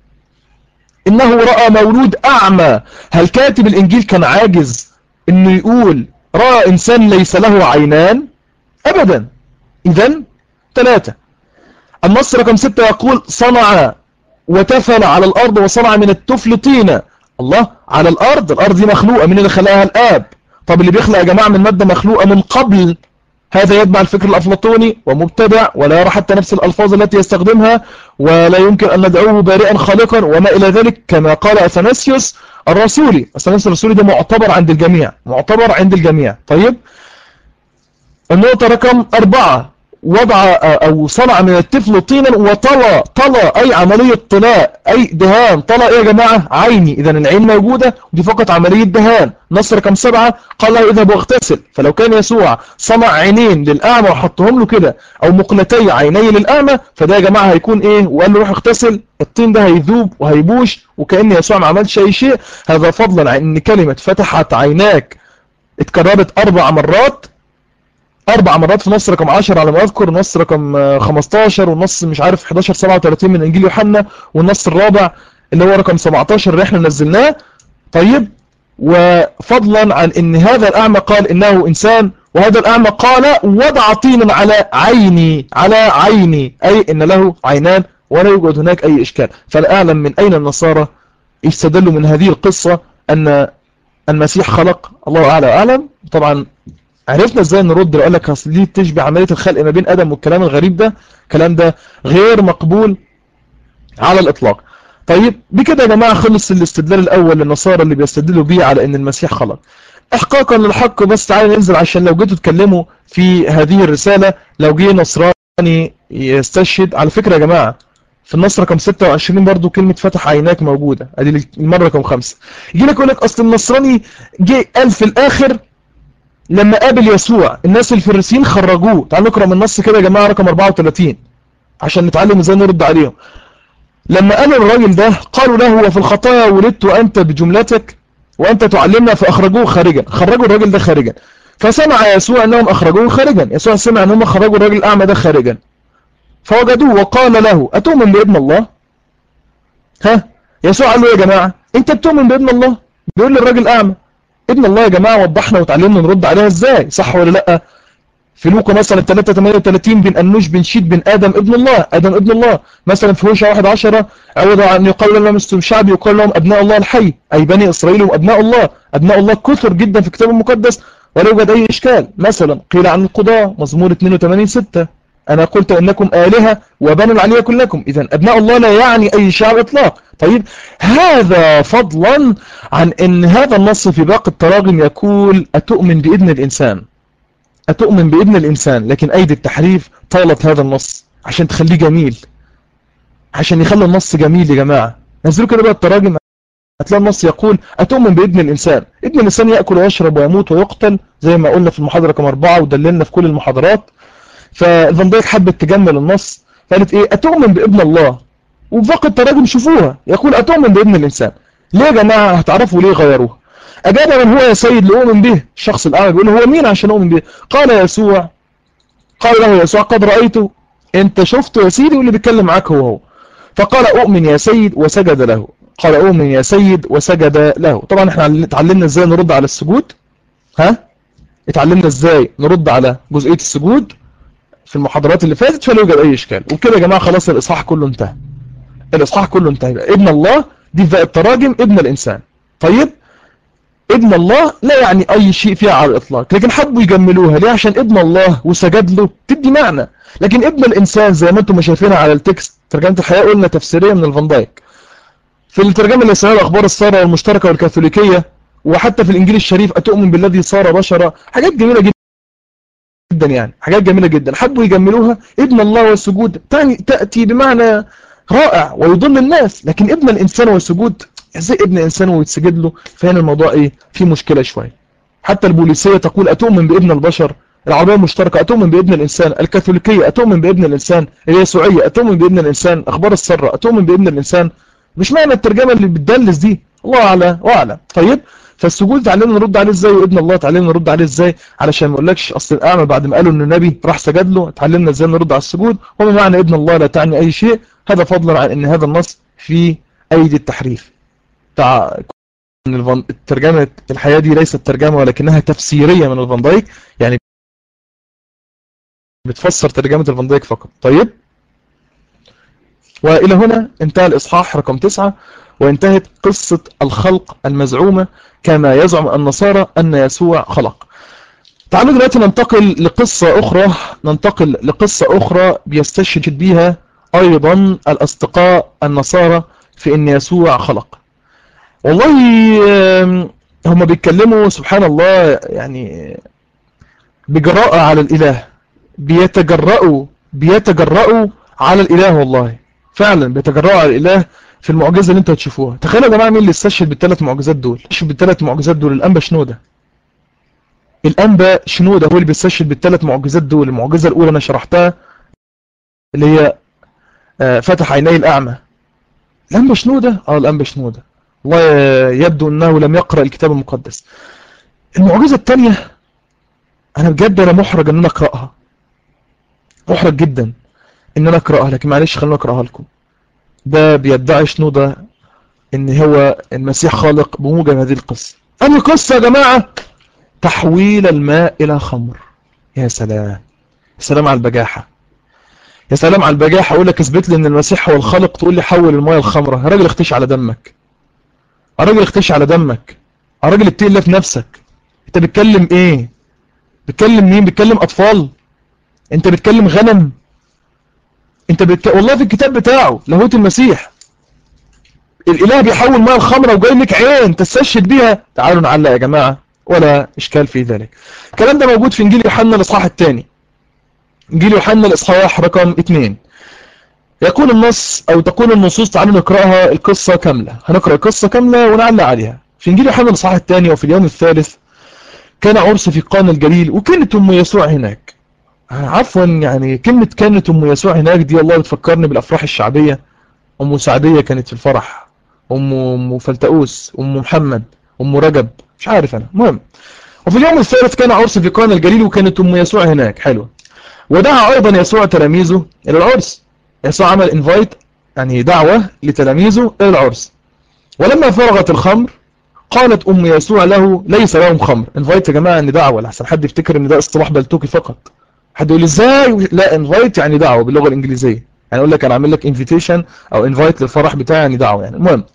إنه رأى مولود أعمى هل كاتب الإنجيل كان عاجز إنه يقول رأى إنسان ليس له عينان أبدا إذا ثلاثة النص رقم ستة يقول صنع وتفل على الأرض وصنع من التفل طينة الله على الأرض الأرض دي مخلوقة من اللي خلقها الآب طب اللي بيخلق يا جماعة من مادة مخلوقة من قبل هذا يتبع الفكر الأفلاطوني ومبتدع ولا يرى حتى نفس الألفاظ التي يستخدمها ولا يمكن أن ندعوه بارئا خالقا وما إلى ذلك كما قال أثناسيوس الرسولي أثناسيوس الرسولي ده معتبر عند الجميع معتبر عند الجميع طيب النقطة رقم أربعة وضع او صنع من الطفل طينا وطلى طلى اي عملية طلاء اي دهان طلى ايه يا جماعة عيني اذا العين موجودة ودي فقط عملية دهان نص رقم سبعة قال له اذهب واغتسل فلو كان يسوع صنع عينين للاعمى وحطهم له كده او مقلتي عيني للاعمى فده يا جماعة هيكون ايه وقال له روح اغتسل الطين ده هيذوب وهيبوش وكأن يسوع ما عملش اي شيء هذا فضلا عن ان كلمة فتحت عيناك اتكررت اربع مرات اربع مرات في نص رقم 10 على ما اذكر نص رقم 15 والنص مش عارف 11 37 من انجيل يوحنا والنص الرابع اللي هو رقم 17 اللي احنا نزلناه طيب وفضلا عن ان هذا الاعمى قال انه انسان وهذا الاعمى قال وضع طينا على عيني على عيني اي ان له عينان ولا يوجد هناك اي اشكال فلا اعلم من اين النصارى استدلوا من هذه القصة ان المسيح خلق الله اعلى واعلم طبعا عرفنا ازاي نرد لو قال لك اصل دي تشبه عمليه الخلق ما بين ادم والكلام الغريب ده الكلام ده غير مقبول على الاطلاق طيب بكده يا جماعه خلص الاستدلال الاول للنصارى اللي بيستدلوا بيه على ان المسيح خلق احقاقا للحق بس تعالى ننزل عشان لو جيتوا تتكلموا في هذه الرساله لو جه نصراني يستشهد على فكره يا جماعه في النص رقم 26 برضو كلمة فتح عيناك موجودة ادي المرة رقم 5 يجي لك يقول لك اصل النصراني جه قال في الاخر لما قابل يسوع الناس الفريسيين خرجوه تعالوا نقرا من النص كده يا جماعه رقم 34 عشان نتعلم ازاي نرد عليهم لما قال الراجل ده قالوا له وفي الخطايا ولدت وانت بجملتك وانت تعلمنا فاخرجوه خارجا خرجوا الراجل ده خارجا فسمع يسوع انهم اخرجوه خارجا يسوع سمع انهم خرجوا الراجل الاعمى ده خارجا فوجدوه وقال له اتؤمن بابن الله ها يسوع قال له يا جماعه انت بتؤمن بابن الله بيقول للراجل الاعمى ابن الله يا جماعة وضحنا وتعلمنا نرد عليها ازاي صح ولا لا في لوقا مثلا 3 38 بن أنوش بن شيد بن آدم ابن الله آدم ابن الله مثلا في هوشع 1 10 عوض عن يقال لهم استم شعب يقال لهم أبناء الله الحي أي بني إسرائيل هم أبناء الله أبناء الله كثر جدا في الكتاب المقدس ولا يوجد أي إشكال مثلا قيل عن القضاء مزمور 82 6 أنا قلت أنكم آلهة وبنوا العليا كلكم إذا أبناء الله لا يعني أي شعب إطلاق طيب هذا فضلا عن أن هذا النص في باقي التراجم يقول أتؤمن بإذن الإنسان أتؤمن بإذن الإنسان لكن أيدي التحريف طالت هذا النص عشان تخليه جميل عشان يخلي النص جميل يا جماعة نزلوا كده بقى التراجم هتلاقي النص يقول أتؤمن بإذن الإنسان ابن الإنسان يأكل ويشرب ويموت ويقتل زي ما قلنا في المحاضرة رقم أربعة ودللنا في كل المحاضرات فالفان دايك حبت تجمل النص قالت ايه اتؤمن بابن الله وفاق التراجم شوفوها يقول اتؤمن بابن الانسان ليه يا جماعه هتعرفوا ليه غيروها اجاب من هو يا سيد لاؤمن به الشخص الاعمى بيقول هو مين عشان اؤمن به قال يسوع قال له يسوع قد رايته انت شفته يا سيدي واللي بيتكلم معاك هو هو فقال اؤمن يا سيد وسجد له قال اؤمن يا سيد وسجد له طبعا احنا اتعلمنا ازاي نرد على السجود ها اتعلمنا ازاي نرد على جزئيه السجود في المحاضرات اللي فاتت فلا يوجد اي اشكال وبكده يا جماعه خلاص الاصحاح كله انتهى الاصحاح كله انتهى ابن الله دي في التراجم ابن الانسان طيب ابن الله لا يعني اي شيء فيها على الاطلاق لكن حبوا يجملوها ليه عشان ابن الله وسجد له تدي معنى لكن ابن الانسان زي ما انتم شايفينها على التكست ترجمه الحياه قلنا تفسيريه من الفان دايك في الترجمه اللي اسمها الاخبار الساره والمشتركه والكاثوليكيه وحتى في الانجيل الشريف اتؤمن بالذي صار بشرا حاجات جميله جدا جدا يعني حاجات جميلة جدا حبوا يجملوها ابن الله والسجود تاني تأتي بمعنى رائع ويضل الناس لكن ابن الإنسان والسجود ازاي ابن إنسان ويتسجد له فهنا الموضوع ايه في مشكلة شوية حتى البوليسية تقول أتؤمن بابن البشر العربية المشتركة أتؤمن بابن الإنسان الكاثوليكية أتؤمن بابن الإنسان اليسوعية أتؤمن بابن الإنسان أخبار السرة أتؤمن بابن الإنسان مش معنى الترجمة اللي بتدلس دي الله أعلى وأعلم طيب فالسجود تعلمنا نرد عليه ازاي وابن الله تعلمنا نرد عليه ازاي علشان ما اقولكش اصل الاعمى بعد ما قالوا ان النبي راح سجد له اتعلمنا ازاي نرد على السجود وما معنى ابن الله لا تعني اي شيء هذا فضلا عن ان هذا النص في ايدي التحريف تاع ان الترجمه الحياه دي ليست ترجمه ولكنها تفسيريه من الفان دايك يعني بتفسر ترجمه الفان دايك فقط طيب والى هنا انتهى الاصحاح رقم 9 وانتهت قصة الخلق المزعومة كما يزعم النصارى أن يسوع خلق تعالوا دلوقتي ننتقل لقصة أخرى ننتقل لقصة أخرى بيستشهد بها أيضا الأصدقاء النصارى في أن يسوع خلق والله هم بيتكلموا سبحان الله يعني بجراءة على الإله بيتجرأوا بيتجرأوا على الإله والله فعلا بيتجرأوا على الإله في المعجزة اللي انتوا هتشوفوها تخيلوا يا جماعة مين اللي استشهد بالثلاث معجزات دول استشهد بالثلاث معجزات دول الأنبا شنودة الأنبا شنودة هو اللي بيستشهد بالثلاث معجزات دول المعجزة الأولى أنا شرحتها اللي هي فتح عيني الأعمى الأنبا شنودة اه الأنبا شنودة والله يبدو أنه لم يقرأ الكتاب المقدس المعجزة الثانية أنا بجد أنا محرج أن أنا أقرأها محرج جدا أن أنا أقرأها لكن معلش خلينا أقرأها لكم ده بيدعي شنودة ان هو المسيح خالق بموجب هذه القصة أنهي قصة يا جماعة تحويل الماء إلى خمر يا سلام يا سلام على البجاحة يا سلام على البجاحة أقول لك اثبت لي ان المسيح هو الخالق تقول لي حول الماء الخمرة يا راجل اختش على دمك يا راجل اختش على دمك يا راجل اتقي الله في نفسك انت بتكلم ايه بتكلم مين بتكلم اطفال انت بتكلم غنم انت بتك... والله في الكتاب بتاعه لاهوت المسيح الاله بيحول ماء الخمرة وجاي لك عين تستشهد بيها تعالوا نعلق يا جماعة ولا اشكال في ذلك الكلام ده موجود في انجيل يوحنا الاصحاح الثاني انجيل يوحنا الاصحاح رقم 2 يقول النص او تقول النصوص تعالوا نقراها القصة كاملة هنقرأ القصة كاملة ونعلق عليها في انجيل يوحنا الاصحاح الثاني وفي اليوم الثالث كان عرس في قانا الجليل وكانت ام يسوع هناك عفوا يعني كلمة كانت ام يسوع هناك دي والله بتفكرني بالافراح الشعبية ام سعدية كانت في الفرح ام ام فلتؤوس ام محمد ام رجب مش عارف انا المهم وفي اليوم الثالث كان عرس في قانا الجليل وكانت ام يسوع هناك حلوه ودعا ايضا يسوع تلاميذه الى العرس يسوع عمل انفايت يعني دعوة لتلاميذه الى العرس ولما فرغت الخمر قالت ام يسوع له ليس لهم خمر انفايت يا جماعه ان دعوه لحسن حد يفتكر ان ده اصطلاح بلتوكي فقط حد يقول ازاي لا انفايت يعني دعوه باللغه الانجليزيه يعني اقول لك انا عامل لك انفيتيشن او انفايت للفرح بتاعي يعني دعوه يعني المهم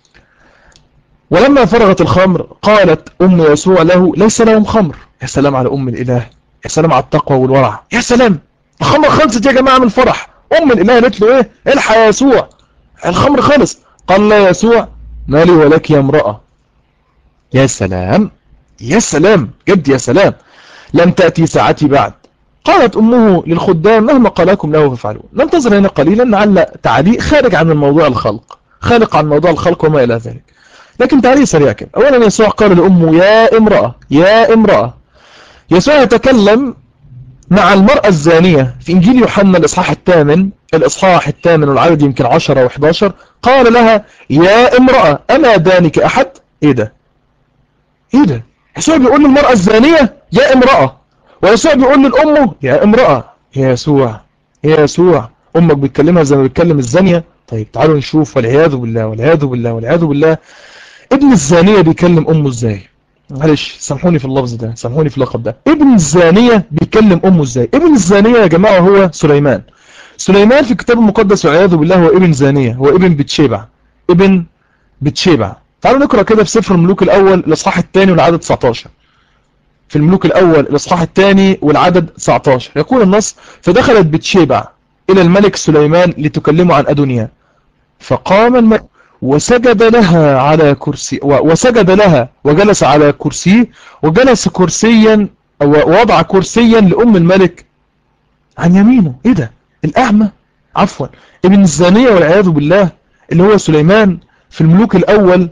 ولما فرغت الخمر قالت أم يسوع له ليس لهم خمر يا سلام على أم الإله يا سلام على التقوى والورع يا سلام الخمر خلصت يا جماعة من الفرح أم الإله قالت له إيه الحق يا يسوع الخمر خلص قال لا يسوع مالي ولك يا امرأة يا سلام يا سلام جد يا سلام لم تأتي ساعتي بعد قالت أمه للخدام مهما قال لكم له فافعلوا ننتظر هنا قليلا نعلق تعليق خارج عن الموضوع الخلق خارج عن موضوع الخلق وما إلى ذلك لكن تعليق سريع كده أولا يسوع قال لأمه يا امرأة يا امرأة يسوع يتكلم مع المرأة الزانية في إنجيل يوحنا الإصحاح الثامن الإصحاح الثامن والعدد يمكن 10 و11 قال لها يا امرأة أما دانك أحد إيه ده إيه ده يسوع بيقول للمرأة الزانية يا امرأة ويسوع بيقول للأمه يا امرأة يا يسوع يا يسوع أمك بتكلمها زي ما بتكلم الزانية طيب تعالوا نشوف والعياذ بالله والعياذ بالله والعياذ بالله ابن الزانية بيكلم أمه ازاي معلش سامحوني في اللفظ ده سامحوني في اللقب ده ابن الزانية بيكلم أمه ازاي ابن الزانية يا جماعة هو سليمان سليمان في الكتاب المقدس والعياذ بالله هو ابن زانية هو ابن بتشيبع ابن بتشيبع تعالوا نقرأ كده في سفر الملوك الأول الإصحاح الثاني والعدد 19 في الملوك الأول الإصحاح الثاني والعدد 19 يقول النص فدخلت بتشيبع إلى الملك سليمان لتكلمه عن أدونيا فقام الملك وسجد لها على كرسي وسجد لها وجلس على كرسي وجلس كرسيا ووضع كرسيا لأم الملك عن يمينه ايه ده الأعمى عفوا ابن الزانية والعياذ بالله اللي هو سليمان في الملوك الأول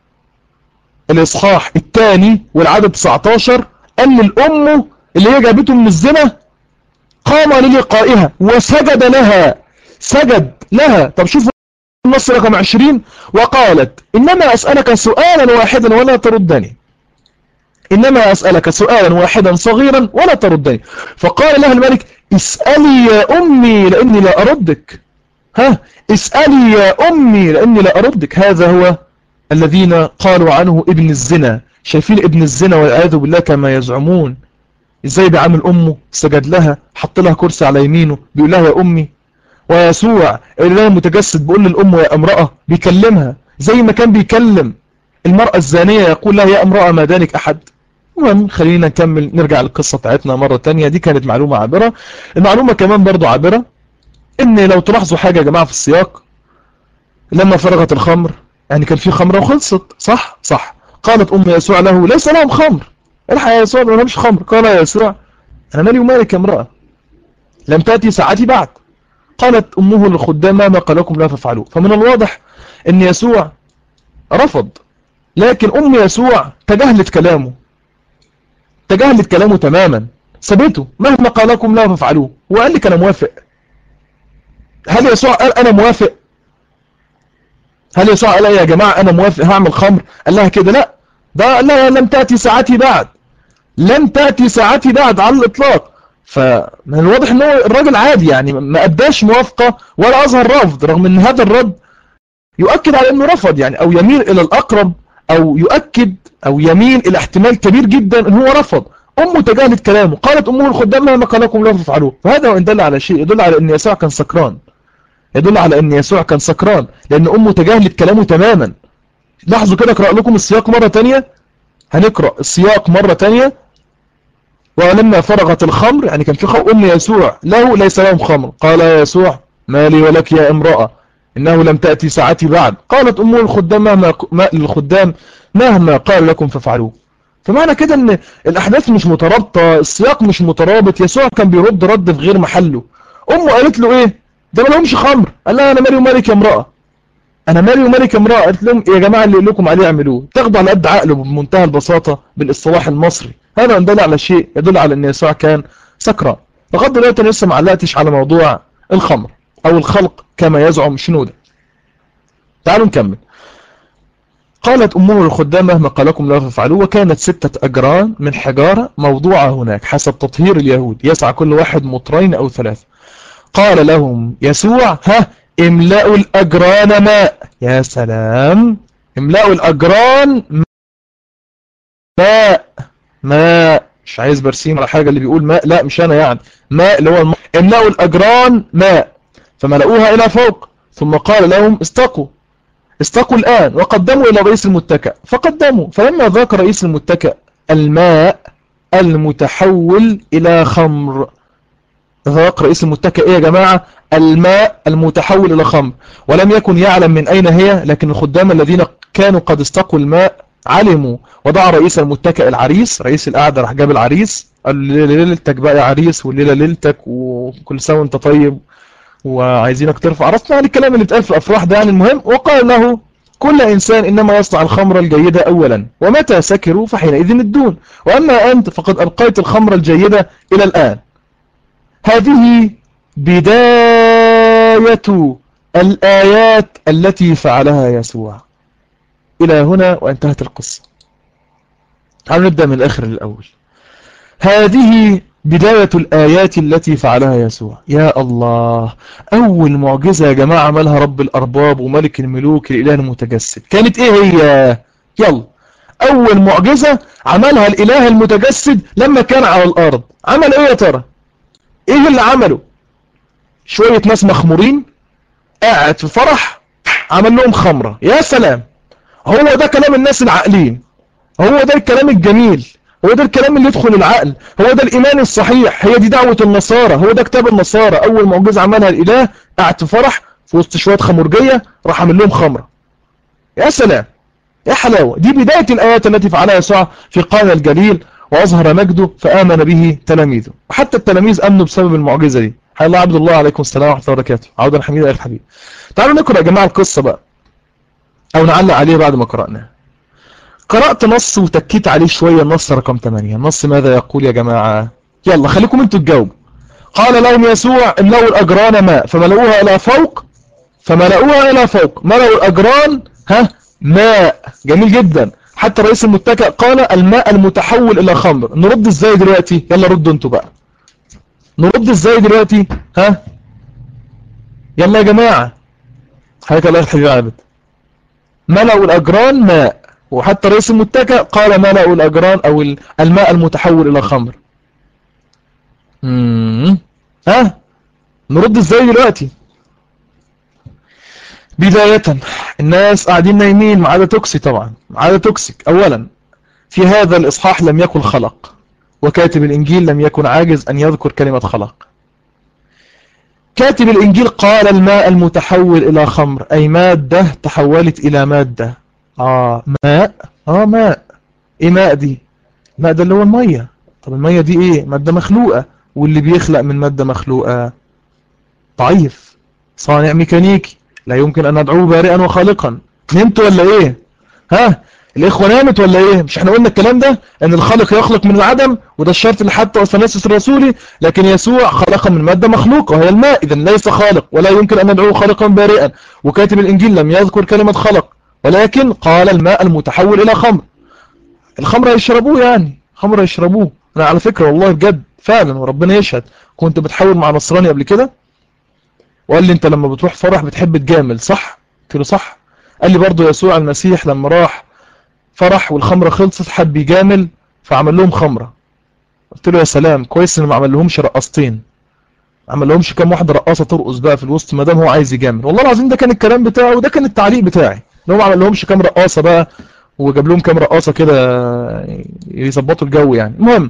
الإصحاح الثاني والعدد 19 قال للأم اللي هي جابته من الزنا قام للقائها وسجد لها سجد لها طب شوفوا النص رقم 20 وقالت إنما أسألك سؤالا واحدا ولا تردني إنما أسألك سؤالا واحدا صغيرا ولا تردني فقال لها الملك اسألي يا أمي لأني لا أردك ها اسألي يا أمي لأني لا أردك هذا هو الذين قالوا عنه ابن الزنا شايفين ابن الزنا والعياذ بالله كما يزعمون ازاي بيعامل أمه سجد لها حط لها كرسي على يمينه بيقول لها يا أمي ويسوع الإله المتجسد بيقول للأم يا امرأة بيكلمها زي ما كان بيكلم المرأة الزانية يقول لها يا امرأة ما دانك أحد المهم خلينا نكمل نرجع للقصة بتاعتنا مرة تانية دي كانت معلومة عابرة المعلومة كمان برضو عابرة ان لو تلاحظوا حاجة يا جماعة في السياق لما فرغت الخمر يعني كان في خمرة وخلصت صح صح قالت أم يسوع له ليس لهم خمر الحق يا يسوع ما لهمش خمر قال يا يسوع أنا مالي ومالك يا امرأة لم تأتي ساعتي بعد قالت أمه للخدام ما قالكم لا تفعلوا فمن الواضح أن يسوع رفض لكن أم يسوع تجاهلت كلامه تجاهلت كلامه تماما سبته مهما قالكم لا تفعلوه وقال لك أنا موافق هل يسوع قال أنا موافق هل يسوع قال يا جماعة أنا موافق هعمل خمر قال لها كده لا ده لا لم تأتي ساعتي بعد لم تأتي ساعتي بعد على الإطلاق فمن الواضح ان هو الراجل عادي يعني ما اداش موافقة ولا اظهر رفض رغم ان هذا الرد يؤكد على انه رفض يعني او يميل الى الاقرب او يؤكد او يميل الى احتمال كبير جدا ان هو رفض امه تجاهلت كلامه قالت امه الخدام مهما قال لكم لا تفعلوه فهذا وان دل على شيء يدل على ان يسوع كان سكران يدل على ان يسوع كان سكران لان امه تجاهلت كلامه تماما لاحظوا كده اقرا لكم السياق مرة تانية هنقرأ السياق مرة تانية ولما فرغت الخمر يعني كان في خو ام يسوع له ليس لهم خمر قال يا يسوع ما لي ولك يا امرأة إنه لم تأتي ساعتي بعد قالت أمه الخدام مهما ما للخدام مهما قال لكم فافعلوه فمعنى كده ان الاحداث مش مترابطة السياق مش مترابط يسوع كان بيرد رد في غير محله امه قالت له ايه ده ما لهمش خمر قال لها انا مالي ومالك يا امرأة انا مالي ومالك يا امرأة قالت لهم يا جماعة اللي لكم عليه اعملوه تاخدوا على قد عقله بمنتهى البساطة بالاصطلاح المصري هذا يدل على شيء يدل على ان يسوع كان سكران لغايه دلوقتي انا لسه ما علقتش على موضوع الخمر او الخلق كما يزعم شنودة تعالوا نكمل قالت أمه للخدام مهما قال لكم لا تفعلوا وكانت ستة أجران من حجارة موضوعة هناك حسب تطهير اليهود يسعى كل واحد مطرين أو ثلاثة قال لهم يسوع ها املأوا الأجران ماء يا سلام املأوا الأجران ماء ماء مش عايز برسيم على حاجة اللي بيقول ماء لا مش أنا يعني ماء اللي هو الماء املأوا الأجران ماء فملأوها إلى فوق ثم قال لهم استقوا استقوا الآن وقدموا إلى رئيس المتكأ فقدموا فلما ذاك رئيس المتكأ الماء المتحول إلى خمر ذاك رئيس المتكأ إيه يا جماعة الماء المتحول إلى خمر ولم يكن يعلم من أين هي لكن الخدام الذين كانوا قد استقوا الماء علموا ودعا رئيس المتكأ العريس رئيس القعدة راح جاب العريس قال له ليلتك بقى يا عريس والليلة ليلتك وكل سنة وانت طيب وعايزينك ترفع راسنا عن الكلام اللي اتقال في الافراح ده يعني المهم وقال له كل انسان انما يصنع الخمر الجيدة اولا ومتى سكروا فحينئذ الدون واما انت فقد ابقيت الخمر الجيدة الى الان هذه بداية الايات التي فعلها يسوع الى هنا وانتهت القصة تعالوا نبدأ من الاخر للاول هذه بداية الآيات التي فعلها يسوع يا الله أول معجزة يا جماعة عملها رب الأرباب وملك الملوك الإله المتجسد كانت إيه هي يلا أول معجزة عملها الإله المتجسد لما كان على الأرض عمل إيه يا ترى إيه اللي عمله شوية ناس مخمورين قاعد في فرح عمل لهم خمرة يا سلام هو ده كلام الناس العاقلين هو ده الكلام الجميل هو ده الكلام اللي يدخل العقل هو ده الإيمان الصحيح هي دي دعوة النصارى هو ده كتاب النصارى أول معجزة عملها الإله قاعد في فرح في وسط شوية خمرجية راح عمل لهم خمرة يا سلام يا حلاوة دي بداية الآيات التي فعلها يسوع في قانا الجليل وأظهر مجده فآمن به تلاميذه وحتى التلاميذ أمنوا بسبب المعجزة دي حي الله عبد الله عليكم السلام ورحمة الله وبركاته عودا حميدا يا الحبيب تعالوا نقرأ يا جماعة القصة بقى أو نعلق عليه بعد ما قرأناه قرأت نص وتكيت عليه شوية النص رقم 8 النص ماذا يقول يا جماعة يلا خليكم انتوا تجاوبوا قال لهم يسوع املأوا الأجران ماء فملأوها إلى فوق فملأوها إلى فوق ملأوا الأجران ها ماء جميل جدا حتى رئيس المتكأ قال الماء المتحول إلى خمر نرد ازاي دلوقتي يلا ردوا انتوا بقى نرد ازاي دلوقتي ها يلا يا جماعة حياك الله الحبيب عابد ملأوا الأجران ماء وحتى رئيس المتكأ قال ملأوا الأجران أو الماء المتحول إلى خمر مم. ها نرد ازاي دلوقتي بداية الناس قاعدين نايمين ما عدا توكسي طبعا ما عدا توكسيك أولا في هذا الإصحاح لم يكن خلق وكاتب الإنجيل لم يكن عاجز أن يذكر كلمة خلق كاتب الإنجيل قال الماء المتحول إلى خمر أي مادة تحولت إلى مادة آه ماء آه ماء إيه ماء دي الماء ده اللي هو المية طب المية دي إيه مادة مخلوقة واللي بيخلق من مادة مخلوقة ضعيف صانع ميكانيكي لا يمكن أن ندعوه بارئا وخالقا نمت ولا إيه ها الإخوة نامت ولا إيه مش احنا قلنا الكلام ده أن الخالق يخلق من العدم وده الشرط اللي حتى وثناسس الرسولي لكن يسوع خلق من مادة مخلوقة وهي الماء إذا ليس خالق ولا يمكن أن ندعوه خالقا بارئا وكاتب الإنجيل لم يذكر كلمة خلق ولكن قال الماء المتحول إلى خمر الخمر يشربوه يعني خمر يشربوه أنا على فكرة والله بجد فعلا وربنا يشهد كنت بتحاول مع نصراني قبل كده وقال لي انت لما بتروح فرح بتحب تجامل صح قلت له صح قال لي برضو يسوع المسيح لما راح فرح والخمرة خلصت حب يجامل فعمل لهم خمرة قلت له يا سلام كويس ان ما عمل لهمش رقصتين عمل لهمش كام واحدة رقاصة ترقص بقى في الوسط ما دام هو عايز يجامل والله العظيم ده كان الكلام بتاعه وده كان التعليق بتاعي ان هو ما عمل لهمش كام رقاصة بقى وجاب لهم كام رقاصة كده يظبطوا الجو يعني المهم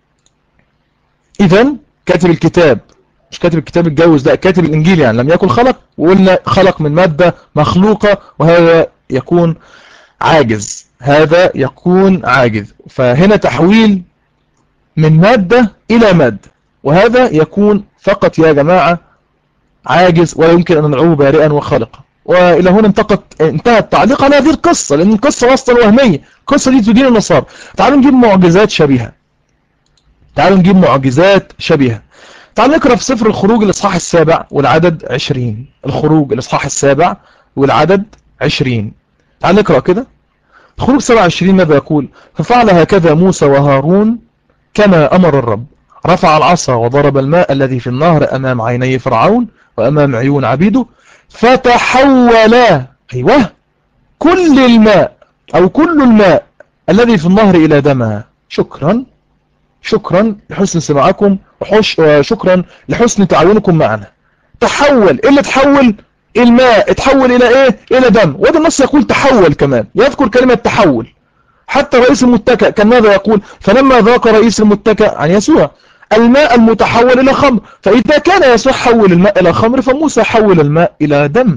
اذا كاتب الكتاب مش كاتب الكتاب اتجوز لا كاتب الانجيل يعني لم يكن خلق وقلنا خلق من مادة مخلوقة وهذا يكون عاجز هذا يكون عاجز فهنا تحويل من مادة الى مادة وهذا يكون فقط يا جماعة عاجز ولا يمكن ان ندعوه بارئا وخالقا والى هنا انتقت انتهى التعليق على هذه القصة لان القصة اصلا وهمية القصة دي تدين النصارى تعالوا نجيب معجزات شبيهة تعالوا نجيب معجزات شبيهة تعالوا نقرأ في سفر الخروج الإصحاح السابع والعدد عشرين الخروج الإصحاح السابع والعدد عشرين تعالوا نقرأ كده الخروج سبع عشرين ماذا يقول ففعل هكذا موسى وهارون كما أمر الرب رفع العصا وضرب الماء الذي في النهر أمام عيني فرعون وأمام عيون عبيده فتحولا أيوه كل الماء أو كل الماء الذي في النهر إلى دمها شكرا شكرا لحسن سماعكم وشكرا لحسن تعاونكم معنا تحول ايه اللي تحول الماء اتحول الى ايه الى دم وهذا النص يقول تحول كمان يذكر كلمة تحول حتى رئيس المتكأ كان ماذا يقول فلما ذاق رئيس المتكأ عن يسوع الماء المتحول إلى خمر فإذا كان يسوع حول الماء إلى خمر فموسى حول الماء إلى دم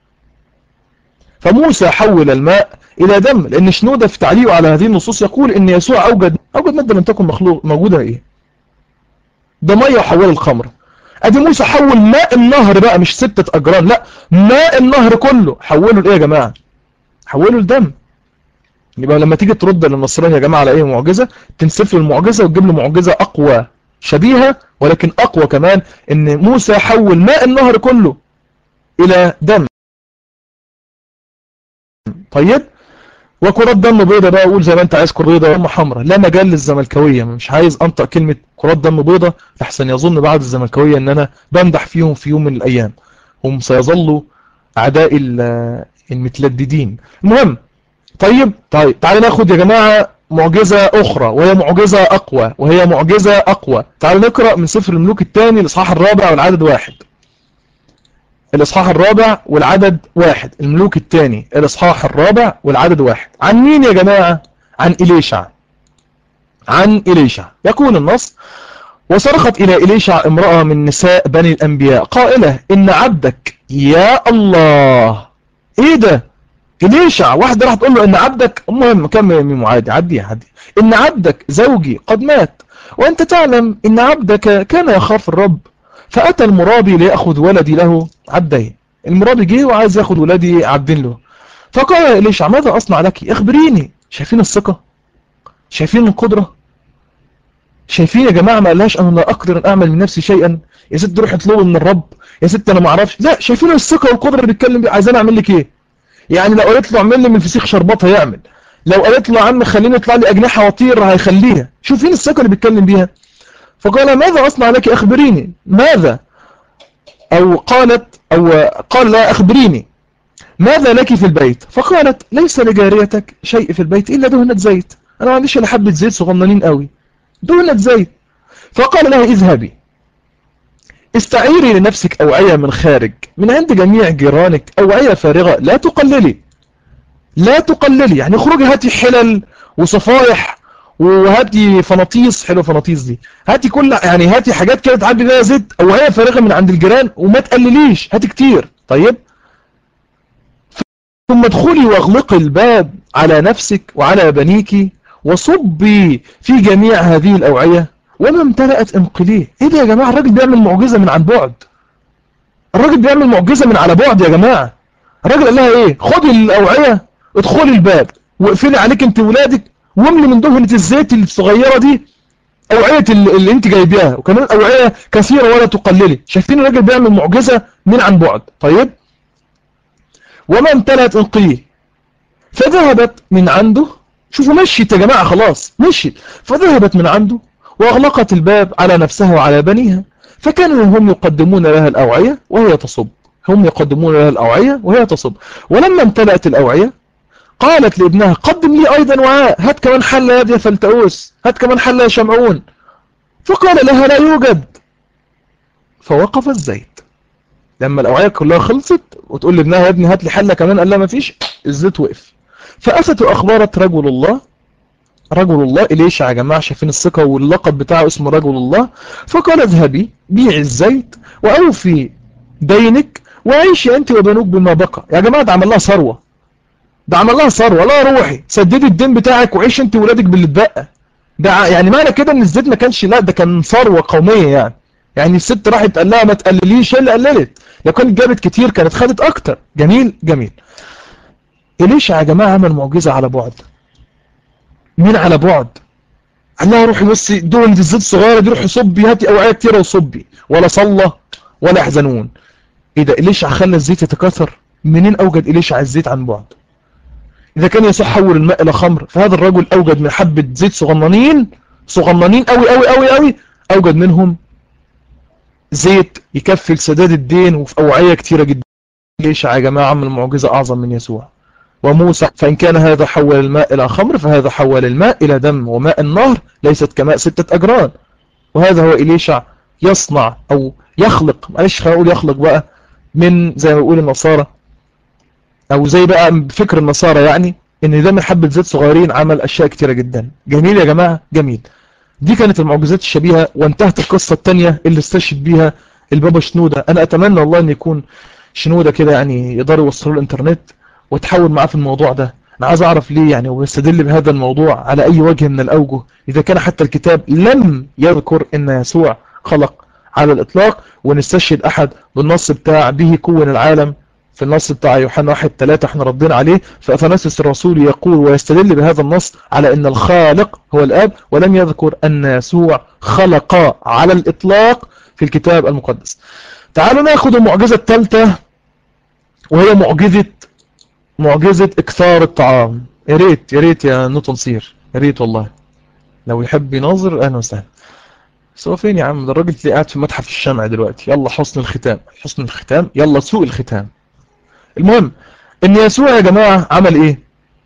فموسى حول الماء إلى دم لأن شنودة في تعليقه على هذه النصوص يقول إن يسوع أوجد أوجد مادة لم تكن مخلوق موجودة إيه ده مية وحول الخمر أدي موسى حول ماء النهر بقى مش ستة أجران لا ماء النهر كله حوله لإيه يا جماعة حوله لدم يبقى لما تيجي ترد للنصراني يا جماعة على ايه معجزة تنسف له المعجزة وتجيب له معجزة اقوى شبيهة ولكن اقوى كمان ان موسى حول ماء النهر كله الى دم طيب وكرات دم بيضة بقى اقول زي ما انت عايز كرة بيضة دم حمراء لا مجال للزملكاوية مش عايز انطق كلمة كرات دم بيضة لحسن يظن بعض الزملكاوية ان انا بمدح فيهم في يوم من الايام هم سيظلوا اعداء المتلددين المهم طيب طيب تعالوا ناخد يا جماعة معجزة أخرى وهي معجزة أقوى وهي معجزة أقوى تعالوا نقرأ من سفر الملوك الثاني الإصحاح الرابع والعدد واحد الإصحاح الرابع والعدد واحد الملوك الثاني الإصحاح الرابع والعدد واحد عن مين يا جماعة عن إليشع عن إليشع يكون النص وصرخت إلى إليشع امرأة من نساء بني الأنبياء قائلة إن عبدك يا الله إيه ده إليشع واحدة راح تقول له إن عبدك المهم كم ميمو عادي عدي عدي إن عبدك زوجي قد مات وأنت تعلم إن عبدك كان يخاف الرب فأتى المرابي ليأخذ ولدي له عبدين المرابي جه وعايز ياخد ولدي عبدين له فقال إليشع ماذا أصنع لك أخبريني شايفين الثقة شايفين القدرة شايفين يا جماعة ما قالهاش أنا لا أقدر أن أعمل من نفسي شيئا يا ست روح اطلبه من الرب يا ست أنا ما أعرفش لا شايفين الثقة والقدرة اللي بيتكلم بيها عايزين أعمل لك إيه يعني لو قالت له اعمل لي من الفسيخ شربات هيعمل لو قالت له يا عم خليني يطلع لي اجنحه واطير هيخليها شوفين الثقه اللي بيتكلم بيها فقال ماذا اصنع لك اخبريني ماذا او قالت او قال لا اخبريني ماذا لك في البيت فقالت ليس لجاريتك شيء في البيت الا دهنة زيت انا ما عنديش الا حبه زيت صغننين قوي دهنة زيت فقال لها اذهبي استعيري لنفسك أوعية من خارج من عند جميع جيرانك أوعية فارغة لا تقللي لا تقللي يعني اخرجي هاتي حلل وصفايح وهاتي فناطيس حلو فناطيس دي هاتي كل يعني هاتي حاجات كده تعبي بيها زيت أوعية فارغة من عند الجيران وما تقلليش هاتي كتير طيب ثم ادخلي واغلقي الباب على نفسك وعلى بنيك وصبي في جميع هذه الأوعية وما امتلأت انقليه ايه ده يا جماعة الراجل بيعمل معجزة من عن بعد الراجل بيعمل معجزة من على بعد يا جماعة الراجل قال لها ايه خدي الاوعية ادخلي الباب واقفلي عليك انت ولادك واملي من دهنة الزيت الصغيرة دي اوعية اللي انت جايباها وكمان اوعية كثيرة ولا تقللي شايفين الراجل بيعمل معجزة من عن بعد طيب وما امتلأت انقليه فذهبت من عنده شوفوا مشيت يا جماعة خلاص مشيت فذهبت من عنده وأغلقت الباب على نفسها وعلى بنيها فكانوا هم يقدمون لها الأوعية وهي تصب هم يقدمون لها الأوعية وهي تصب ولما امتلأت الأوعية قالت لابنها قدم لي أيضا وعاء هات كمان حلة يا ابن فلتؤوس هات كمان حلة يا شمعون فقال لها لا يوجد فوقف الزيت لما الأوعية كلها خلصت وتقول لابنها يا ابني هات لي حلة كمان قال لها ما فيش الزيت وقف فأتت وأخبرت رجل الله رجل الله إليشع يا جماعة شايفين الثقة واللقب بتاعه اسمه رجل الله فقال اذهبي بيعي الزيت وأوفي دينك وعيشي أنت وبنوك بما بقى يا جماعة ده عمل لها ثروة ده عمل لها ثروة لا روحي سددي الدين بتاعك وعيش أنت وولادك باللي اتبقى ده يعني معنى كده ان الزيت ما كانش لا ده كان ثروة قومية يعني يعني الست راحت قال لها ما تقلليش اللي قللت لو كانت جابت كتير كانت خدت اكتر جميل جميل إليشع يا جماعة عمل معجزة على بعد مين على بعد قال لها روحي بصي دول دي الزيت صغيرة دي روحي صبي هاتي اوعية كتيرة وصبي ولا صلى ولا يحزنون ايه ده إليشع خلى الزيت يتكاثر منين اوجد إليشع الزيت عن بعد إذا كان يسوع حول الماء إلى خمر فهذا الرجل أوجد من حبة زيت صغننين صغننين قوي قوي قوي قوي أوجد منهم زيت يكفي لسداد الدين وفي أوعية كتيرة جدا ليش يا جماعة من المعجزة أعظم من يسوع وموسى فإن كان هذا حول الماء إلى خمر فهذا حول الماء إلى دم وماء النهر ليست كماء ستة أجران وهذا هو إليشع يصنع أو يخلق معلش خلينا نقول يخلق بقى من زي ما بيقول النصارى او زي بقى فكر النصارى يعني ان ده من حبة زيت صغيرين عمل اشياء كتيرة جدا جميل يا جماعة جميل دي كانت المعجزات الشبيهة وانتهت القصة التانية اللي استشهد بيها البابا شنودة انا اتمنى والله ان يكون شنودة كده يعني يقدروا يوصلوا الانترنت وتحاول معاه في الموضوع ده انا عايز اعرف ليه يعني ويستدل بهذا الموضوع على اي وجه من الاوجه اذا كان حتى الكتاب لم يذكر ان يسوع خلق على الاطلاق ونستشهد احد بالنص بتاع به كون العالم في النص بتاع يوحنا 1 3 احنا ردينا عليه فأثناسس الرسول يقول ويستدل بهذا النص على ان الخالق هو الاب ولم يذكر ان يسوع خلق على الاطلاق في الكتاب المقدس تعالوا ناخد المعجزة الثالثة وهي معجزة معجزة اكثار الطعام يا ريت يا ريت يا نوتن صير يا ريت والله لو يحب يناظر اهلا وسهلا بس هو فين يا عم ده الراجل اللي قاعد في متحف الشمع دلوقتي يلا حسن الختام حسن الختام يلا سوء الختام المهم ان يسوع يا جماعة عمل ايه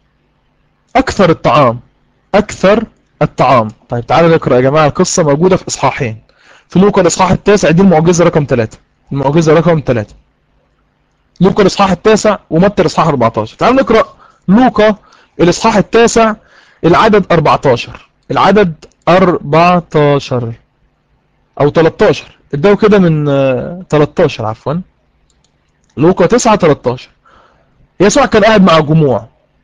اكثر الطعام اكثر الطعام طيب تعالوا نقرأ يا جماعة القصة موجودة في اصحاحين في لوكا الاصحاح التاسع دي المعجزة رقم 3 المعجزة رقم 3 لوكا الاصحاح التاسع ومتى الاصحاح 14 تعالوا نقرأ لوكا الاصحاح التاسع العدد 14 العدد 14 او 13 ادوا كده من 13 عفوا لوقا 9 13 يسوع كان قاعد مع جموع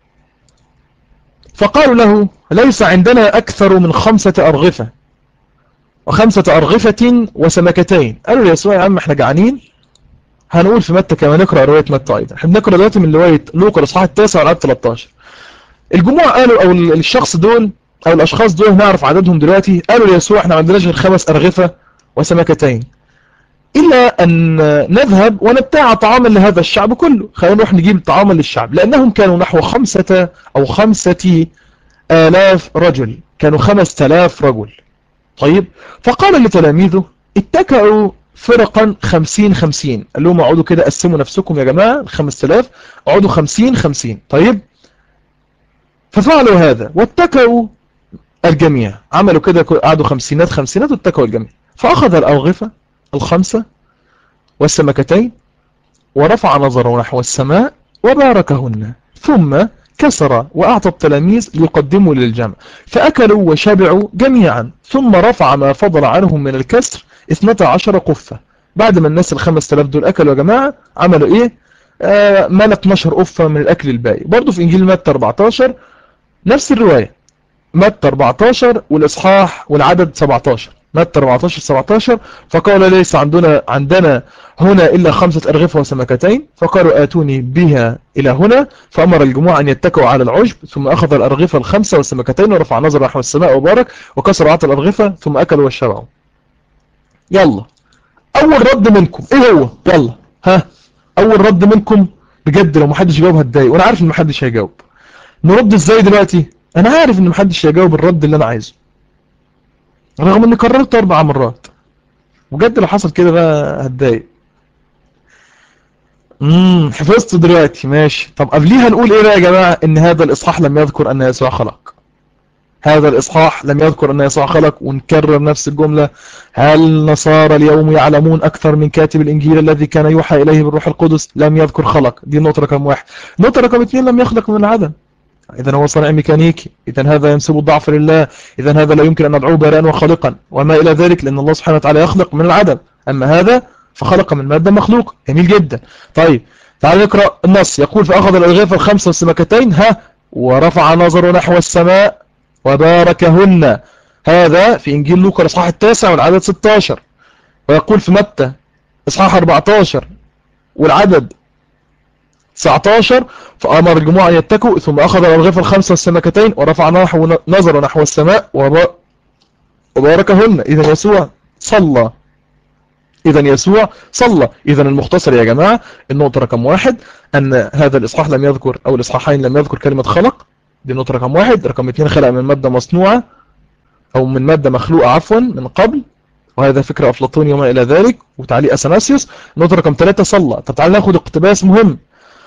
فقالوا له ليس عندنا أكثر من خمسة أرغفة وخمسة أرغفة وسمكتين قالوا ليسوع يا عم احنا جعانين هنقول في متى كما نقرأ رواية متى أيضا احنا بنقرأ دلوقتي من رواية لوقا الإصحاح التاسع والعدد 13 الجموع قالوا أو الشخص دول أو الأشخاص دول نعرف عددهم دلوقتي قالوا ليسوع احنا ما عندناش غير خمس أرغفة وسمكتين إلا أن نذهب ونبتاع طعاما لهذا الشعب كله خلينا نروح نجيب طعاما للشعب لأنهم كانوا نحو خمسة أو خمسة آلاف رجل كانوا خمس تلاف رجل طيب فقال لتلاميذه اتكأوا فرقا خمسين خمسين قال لهم اقعدوا كده قسموا نفسكم يا جماعة الخمس تلاف اقعدوا خمسين خمسين طيب ففعلوا هذا واتكأوا الجميع عملوا كده قعدوا خمسينات خمسينات واتكأوا الجميع فأخذ الأرغفة الخمسة والسمكتين ورفع نظره نحو السماء وباركهن ثم كسر وأعطى التلاميذ ليقدموا للجمع فأكلوا وشبعوا جميعا ثم رفع ما فضل عنهم من الكسر 12 قفة بعد ما الناس الخمس تلاف دول أكلوا يا جماعة عملوا إيه آه مال 12 قفة من الأكل الباقي برضو في إنجيل متى 14 نفس الرواية متى 14 والإصحاح والعدد 17 متى 14 17 فقال ليس عندنا عندنا هنا إلا خمسة أرغفة وسمكتين فقالوا آتوني بها إلى هنا فأمر الجموع أن يتكوا على العشب ثم أخذ الأرغفة الخمسة والسمكتين ورفع نظر نحو السماء وبارك وكسر عطى الأرغفة ثم أكلوا وشبعوا يلا أول رد منكم إيه هو يلا ها أول رد منكم بجد لو محدش جاوب هتضايق وأنا عارف إن محدش هيجاوب نرد إزاي دلوقتي أنا عارف إن محدش هيجاوب الرد اللي أنا عايزه رغم اني كررت اربع مرات بجد لو حصل كده بقى هتضايق امم حفظت دلوقتي ماشي طب قبليها نقول ايه بقى يا جماعة ان هذا الاصحاح لم يذكر ان يسوع خلق هذا الإصحاح لم يذكر أن يسوع خلق ونكرر نفس الجملة هل النصارى اليوم يعلمون أكثر من كاتب الإنجيل الذي كان يوحى إليه بالروح القدس لم يذكر خلق دي النقطة رقم واحد النقطة رقم اثنين لم يخلق من العدم إذا هو صانع ميكانيكي إذا هذا ينسب الضعف لله إذا هذا لا يمكن أن ندعوه بارئا وخالقا وما إلى ذلك لأن الله سبحانه وتعالى يخلق من العدم أما هذا فخلق من مادة مخلوق جميل جدا طيب تعال نقرأ النص يقول فأخذ الألغاف الخمسة والسمكتين ها ورفع نظره نحو السماء وباركهن هذا في إنجيل لوكا الإصحاح التاسع والعدد 16 ويقول في متى إصحاح 14 والعدد 19 فأمر الجموع أن يتكوا ثم أخذ الأرغفة الخمسة والسمكتين ورفع نحو نظره نحو السماء وباركهن إذا يسوع صلى إذا يسوع صلى إذا المختصر يا جماعة النقطة رقم واحد أن هذا الإصحاح لم يذكر أو الإصحاحين لم يذكر كلمة خلق دي نقطة رقم واحد رقم اثنين خلق من مادة مصنوعة أو من مادة مخلوقة عفوا من قبل وهذا فكرة أفلاطوني وما إلى ذلك وتعليق أثناسيوس نقطة رقم ثلاثة صلى طب تعال ناخد اقتباس مهم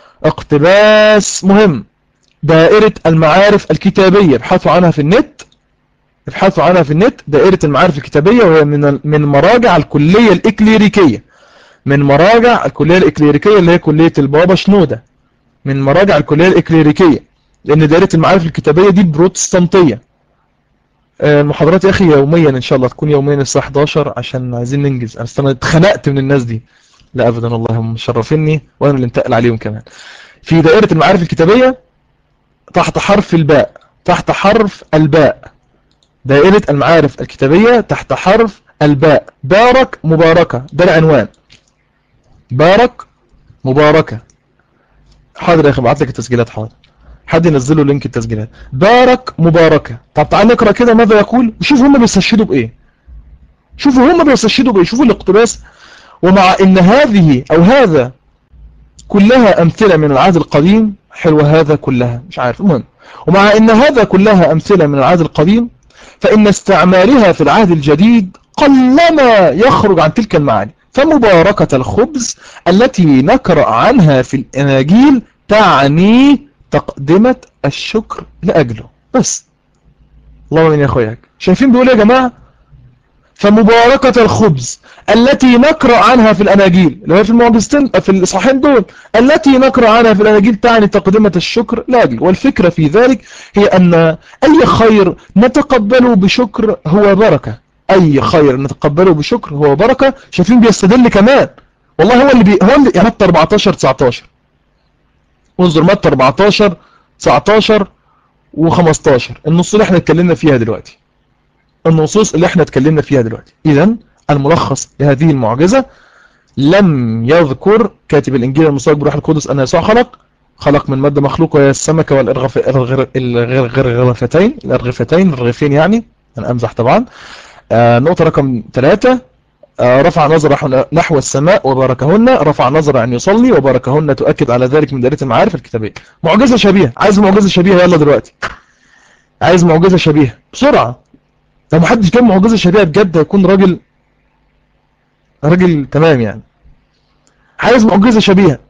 اقتباس مهم دائرة المعارف الكتابية ابحثوا عنها في النت ابحثوا عنها في النت دائرة المعارف الكتابية وهي من من مراجع الكلية الإكليريكية من مراجع الكلية الإكليريكية اللي هي كلية البابا شنودة من مراجع الكلية الإكليريكية لأن دائرة المعارف الكتابية دي بروتستانتية آه، المحاضرات يا أخي يوميا إن شاء الله تكون يوميا الساعة 11 عشان عايزين ننجز أنا اتخنقت من الناس دي لا أبدا والله هم مشرفيني وأنا اللي انتقل عليهم كمان في دائرة المعارف الكتابية تحت حرف الباء تحت حرف الباء دائرة المعارف الكتابية تحت حرف الباء بارك مباركة ده العنوان بارك مباركة حاضر يا أخي بعت لك التسجيلات حاضر حد ينزله لينك التسجيلات بارك مباركة طب تعال نقرأ كده ماذا يقول وشوفوا هم بيستشهدوا بإيه شوفوا هم بيستشهدوا بإيه شوفوا الاقتباس ومع ان هذه او هذا كلها امثلة من العهد القديم حلوة هذا كلها مش عارف المهم ومع ان هذا كلها امثلة من العهد القديم فان استعمالها في العهد الجديد قلما يخرج عن تلك المعاني فمباركة الخبز التي نقرأ عنها في الاناجيل تعني تقدمة الشكر لأجله بس الله من يا أخوياك شايفين بيقول يا جماعة فمباركة الخبز التي نقرأ عنها في الأناجيل اللي هي في المعجزتين في الإصحاحين دول التي نقرأ عنها في الأناجيل تعني تقدمة الشكر لأجل والفكرة في ذلك هي أن أي خير نتقبله بشكر هو بركة أي خير نتقبله بشكر هو بركة شايفين بيستدل كمان والله هو اللي بي هو اللي يعني 14 19 انظر متى 14 19 و15 النصوص اللي احنا اتكلمنا فيها دلوقتي النصوص اللي احنا اتكلمنا فيها دلوقتي اذا الملخص لهذه المعجزة لم يذكر كاتب الانجيل المصدق بروح القدس ان يسوع خلق خلق من مادة مخلوقة وهي السمكة والغرفتين الارغفتين الرغيفين يعني انا امزح طبعا آه نقطة رقم ثلاثة آه، رفع نظر نحو السماء وباركهن رفع نظر أن يصلي وباركهن تؤكد على ذلك من دائرة المعارف الكتابية معجزة شبيهة عايز معجزة شبيهة يلا دلوقتي عايز معجزة شبيهة بسرعة لو محدش جاب معجزة شبيهة بجد هيكون راجل راجل تمام يعني عايز معجزة شبيهة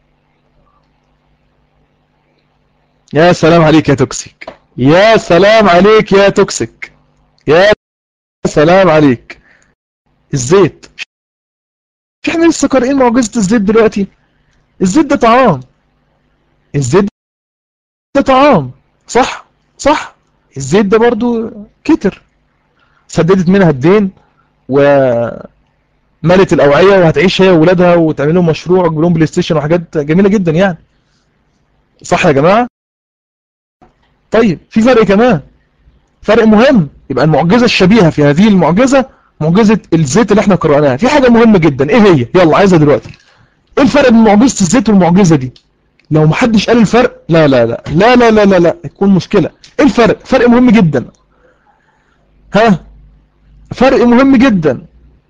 يا سلام عليك يا توكسيك يا سلام عليك يا توكسيك يا سلام عليك الزيت احنا لسه قارئين معجزة الزيت دلوقتي الزيت ده طعام الزيت ده طعام صح صح الزيت ده برضو كتر سددت منها الدين وملت الأوعية وهتعيش هي وولادها وتعمل لهم مشروع وتجيب لهم بلاي ستيشن وحاجات جميلة جدا يعني صح يا جماعة طيب في فرق كمان فرق مهم يبقى المعجزة الشبيهة في هذه المعجزة معجزة الزيت اللي احنا قرأناها في حاجة مهمة جدا ايه هي يلا عايزها دلوقتي ايه الفرق بين معجزة الزيت والمعجزة دي لو محدش قال الفرق لا لا لا لا لا لا لا لا يكون مشكلة ايه الفرق فرق مهم جدا ها فرق مهم جدا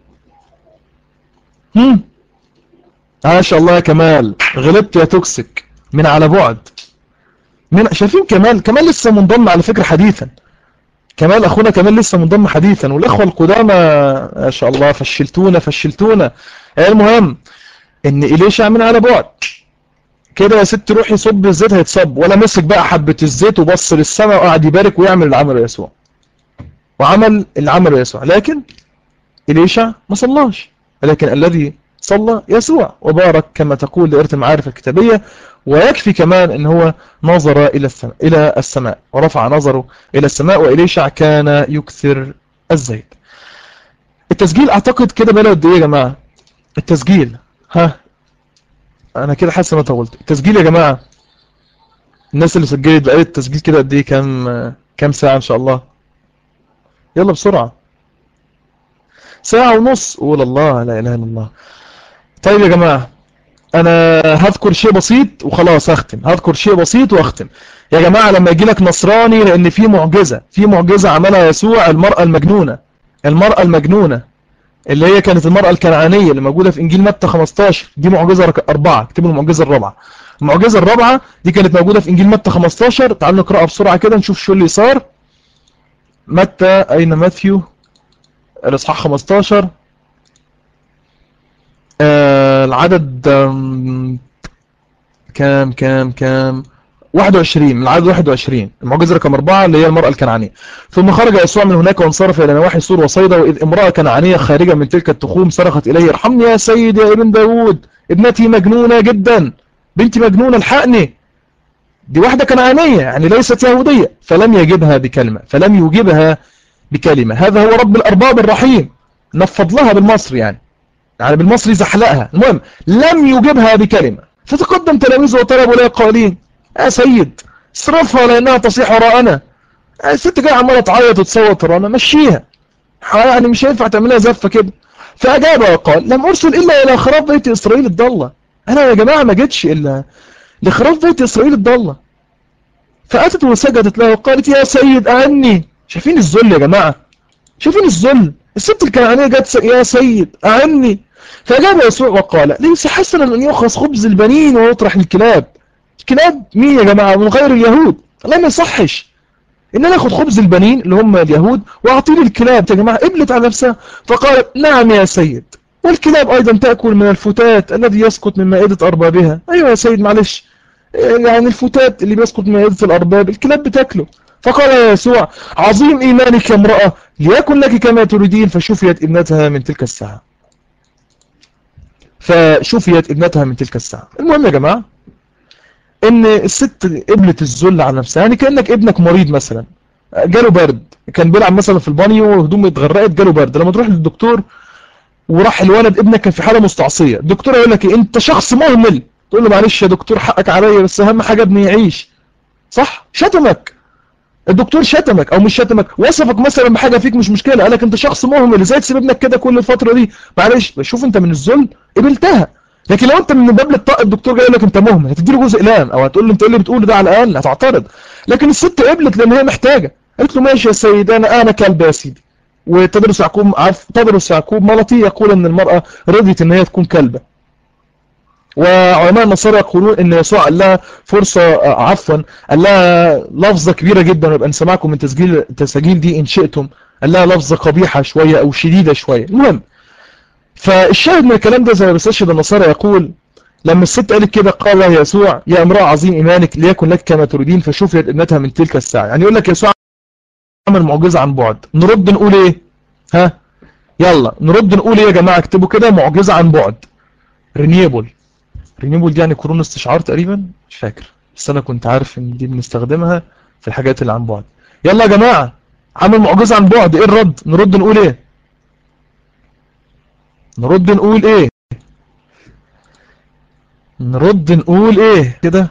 هم ما شاء الله يا كمال غلبت يا توكسيك من على بعد من شايفين كمال كمال لسه منضم على فكرة حديثا كمال اخونا كمال لسه منضم حديثا والاخوه القدامى ما شاء الله فشلتونا فشلتونا المهم ان إليشع من على بعد كده يا ست روحي صب الزيت هيتصب ولا مسك بقى حبة الزيت وبص للسماء وقعد يبارك ويعمل العمل يسوع وعمل العمل يسوع لكن إليشع ما صلاش ولكن الذي صلى يسوع وبارك كما تقول لإرث المعارف الكتابية ويكفي كمان ان هو نظر إلى السماء, إلى السماء ورفع نظره إلى السماء وإليشع كان يكثر الزيت التسجيل اعتقد كده بقى قد ايه يا جماعة التسجيل ها انا كده حاسس ان انا طولت التسجيل يا جماعة الناس اللي سجلت بقى التسجيل كده قد ايه كام كام ساعة ان شاء الله يلا بسرعة ساعة ونص قول الله لا اله الا الله طيب يا جماعة انا هذكر شيء بسيط وخلاص اختم هذكر شيء بسيط واختم يا جماعة لما يجي لك نصراني لان في معجزة في معجزة عملها يسوع المرأة المجنونة المرأة المجنونة اللي هي كانت المرأة الكنعانية اللي موجودة في انجيل متى 15 دي معجزة رقم 4 اكتبوا المعجزة الرابعة المعجزة الرابعة دي كانت موجودة في انجيل متى 15 تعالوا نقرأها بسرعة كده نشوف شو اللي صار متى اين ماثيو الاصحاح 15 آه العدد كام كام كام 21 من العدد 21 المعجزة رقم 4 اللي هي المرأة الكنعانية ثم خرج يسوع من هناك وانصرف إلى نواحي سور وصيدا وإذ امرأة كنعانية خارجة من تلك التخوم صرخت إليه ارحمني يا سيد يا ابن داود ابنتي مجنونة جدا بنتي مجنونة الحقني دي واحدة كنعانية يعني ليست يهودية فلم يجبها بكلمة فلم يجبها بكلمة هذا هو رب الأرباب الرحيم نفض لها بالمصري يعني يعني بالمصري زحلقها المهم لم يجبها بكلمة فتقدم تلاميذه وطلبوا لها قائلين يا سيد اصرفها لانها تصيح وراءنا الست جايه عماله تعيط وتصوت ورانا مشيها يعني مش هينفع تعملها زفه كده فاجاب وقال لم ارسل الا الى خراب بيت اسرائيل الضاله انا يا جماعه ما جيتش الا لخراب بيت اسرائيل الضاله فاتت وسجدت له وقالت يا سيد اعني شايفين الذل يا جماعه شايفين الذل الست الكنعانيه جت يا سيد اعني فاجاب يسوع وقال ليس حسنا ان يؤخذ خبز البنين ويطرح الكلاب كلاب مين يا جماعة من غير اليهود لا ما يصحش ان انا اخد خبز البنين اللي هم اليهود واعطيه الكلاب يا جماعة قبلت على نفسها فقالت نعم يا سيد والكلاب ايضا تأكل من الفتات الذي يسقط من مائدة اربابها ايوه يا سيد معلش يعني الفتات اللي بيسقط من مائدة الارباب الكلاب بتاكله فقال يا يسوع عظيم ايمانك يا امرأة ليكن لك كما تريدين فشفيت ابنتها من تلك الساعة فشفيت ابنتها من تلك الساعة المهم يا جماعة ان الست قبلت الذل على نفسها يعني كانك ابنك مريض مثلا جاله برد كان بيلعب مثلا في البانيو وهدومه اتغرقت جاله برد لما تروح للدكتور وراح الولد ابنك كان في حاله مستعصيه الدكتور يقول لك انت شخص مهمل تقول له معلش يا دكتور حقك عليا بس اهم حاجه ابني يعيش صح شتمك الدكتور شتمك او مش شتمك وصفك مثلا بحاجه فيك مش مشكله قال لك انت شخص مهمل ازاي تسيب ابنك كده كل الفتره دي معلش شوف انت من الذل قبلتها لكن لو انت من باب للطاق الدكتور جاي لك انت مهمل هتدي له جزء لام او هتقول له انت ايه اللي بتقوله ده على الاقل هتعترض لكن الست قبلت لان هي محتاجه قالت له ماشي يا سيد انا انا كلب يا سيدي وتدرس يعقوب عف تدرس يعقوب ملطي يقول ان المراه رضيت ان هي تكون كلبه وعلماء النصارى يقولون ان يسوع قال لها فرصه عفوا قال لها لفظه كبيره جدا ويبقى نسمعكم من تسجيل التسجيل دي ان شئتم قال لها لفظه قبيحه شويه او شديده شويه المهم فالشاهد من الكلام ده زي ما بيستشهد النصارى يقول لما الست قالت كده قال لها يسوع يا امرأة عظيم إيمانك ليكن لك كما تريدين فشفيت ابنتها من تلك الساعة يعني يقول لك يسوع عمل معجزة عن بعد نرد نقول ايه ها يلا نرد نقول ايه يا جماعة اكتبوا كده معجزة عن بعد رينيبل رينيبل دي يعني قرون استشعار تقريبا مش فاكر بس انا كنت عارف ان دي بنستخدمها في الحاجات اللي عن بعد يلا يا جماعة عمل معجزة عن بعد ايه الرد نرد نقول ايه نرد نقول ايه نرد نقول ايه كده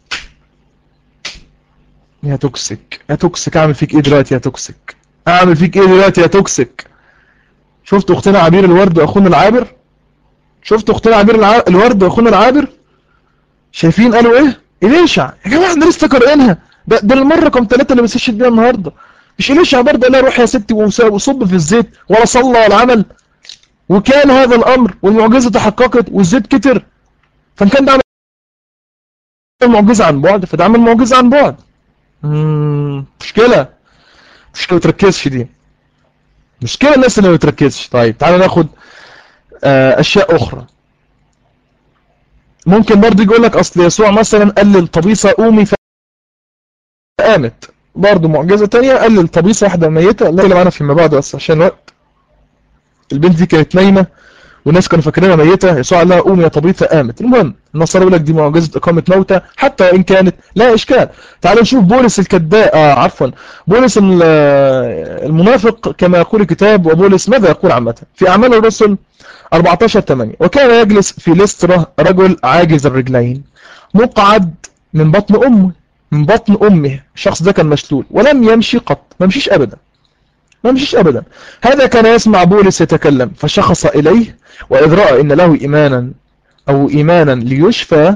يا توكسيك يا توكسيك اعمل فيك ايه دلوقتي يا توكسيك اعمل فيك ايه دلوقتي يا توكسيك شفت اختنا عبير الورد واخونا العابر شفت اختنا عبير الع... الورد واخونا العابر شايفين قالوا ايه اليشع يا جماعه احنا لسه قارئينها ده, ده المره رقم ثلاثة اللي بستشهد بيها النهارده مش اليشع برضه قال لها روح يا ستي وصب في الزيت ولا صلى ولا عمل وكان هذا الامر والمعجزه تحققت والزيت كتر فان كان ده عمل معجزه عن بعد فده عمل معجزه عن بعد مشكله مشكله ما تركزش دي مشكله الناس اللي ما بتركزش طيب تعالى ناخد اشياء اخرى ممكن برضه يقول لك اصل يسوع مثلا قال للطبيسه قومي فقامت برضه معجزه ثانيه قال للطبيسه واحده ميته الله يلعن فيما بعد بس عشان الوقت البنت دي كانت نايمه والناس كانوا فاكرينها ميته يسوع قال لها قومي يا طبيعه قامت المهم النصارى يقول لك دي معجزه اقامه موتى حتى وان كانت لا اشكال تعالوا نشوف بولس الكذاب اه عفوا بولس المنافق كما يقول الكتاب وبولس ماذا يقول عامه في اعمال الرسل 14 8 وكان يجلس في لسترة رجل عاجز الرجلين مقعد من بطن امه من بطن امه الشخص ده كان مشلول ولم يمشي قط ما مشيش ابدا ما مشيش ابدا هذا كان يسمع بولس يتكلم فشخص اليه واذ راى ان له ايمانا او ايمانا ليشفى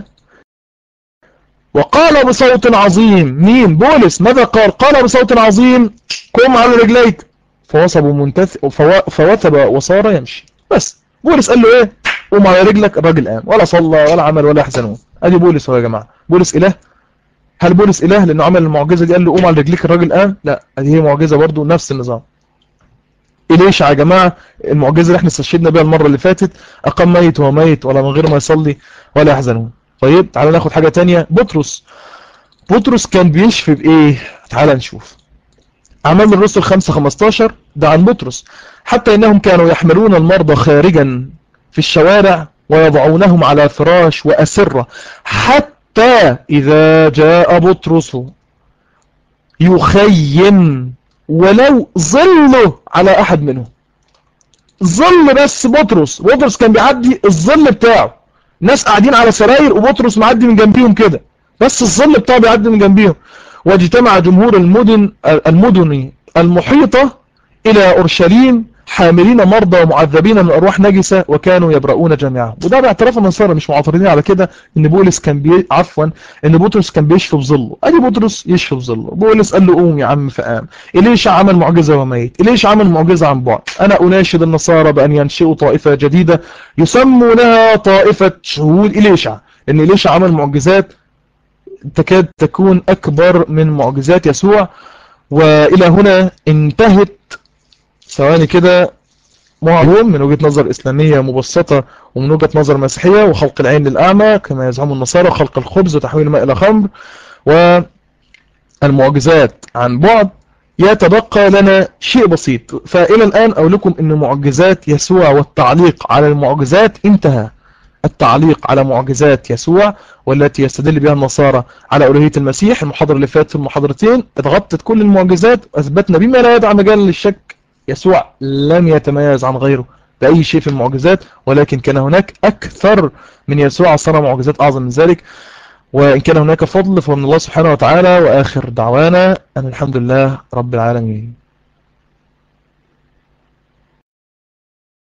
وقال بصوت عظيم مين بولس ماذا قال قال بصوت عظيم قم على رجليك فوثب منتث فوثب وصار يمشي بس بولس قال له ايه قوم على رجلك الراجل قام ولا صلى ولا عمل ولا يحزنون ادي بولس هو يا جماعه بولس اله هل بولس اله لانه عمل المعجزه دي قال له قوم على رجليك الراجل قام لا ادي هي معجزه برضه نفس النظام إليش يا جماعة المعجزة اللي احنا استشهدنا بها المرة اللي فاتت أقام ميت وهو ميت ولا من غير ما يصلي ولا يحزنون طيب تعالى ناخد حاجة تانية بطرس بطرس كان بيشفي بإيه تعالى نشوف أعمال الرسل 5 15 ده عن بطرس حتى إنهم كانوا يحملون المرضى خارجا في الشوارع ويضعونهم على فراش وأسرة حتى إذا جاء بطرس يخيم ولو ظله على أحد منهم ظل بس بطرس بطرس كان بيعدي الظل بتاعه ناس قاعدين على سراير وبطرس معدي من جنبيهم كده بس الظل بتاعه بيعدي من جنبيهم واجتمع جمهور المدن المدن المحيطة إلى أورشليم حاملين مرضى ومعذبين من أرواح نجسة وكانوا يبرؤون جميعا وده باعتراف النصارى مش معترضين على كده ان بولس كان بي... عفوا ان بطرس كان بيشفي بظله ادي بطرس يشفي بظله بولس قال له قوم يا عم فقام إليش عمل معجزة وميت إليش عمل معجزة عن بعد أنا أناشد النصارى بأن ينشئوا طائفة جديدة يسمونها طائفة شهود إليشع لأن إليشع عمل معجزات تكاد تكون أكبر من معجزات يسوع وإلى هنا انتهت ثواني كده معلوم من وجهة نظر إسلامية مبسطة ومن وجهة نظر مسيحية وخلق العين للأعمى كما يزعم النصارى خلق الخبز وتحويل الماء إلى خمر والمعجزات عن بعد يتبقى لنا شيء بسيط فإلى الآن أقول لكم أن معجزات يسوع والتعليق على المعجزات انتهى التعليق على معجزات يسوع والتي يستدل بها النصارى على ألوهية المسيح المحاضرة اللي فاتت في المحاضرتين اتغطت كل المعجزات وأثبتنا بما لا يدع مجال للشك يسوع لم يتميز عن غيره بأي شيء في المعجزات ولكن كان هناك أكثر من يسوع صنع معجزات أعظم من ذلك وإن كان هناك فضل فمن الله سبحانه وتعالى وآخر دعوانا أن الحمد لله رب العالمين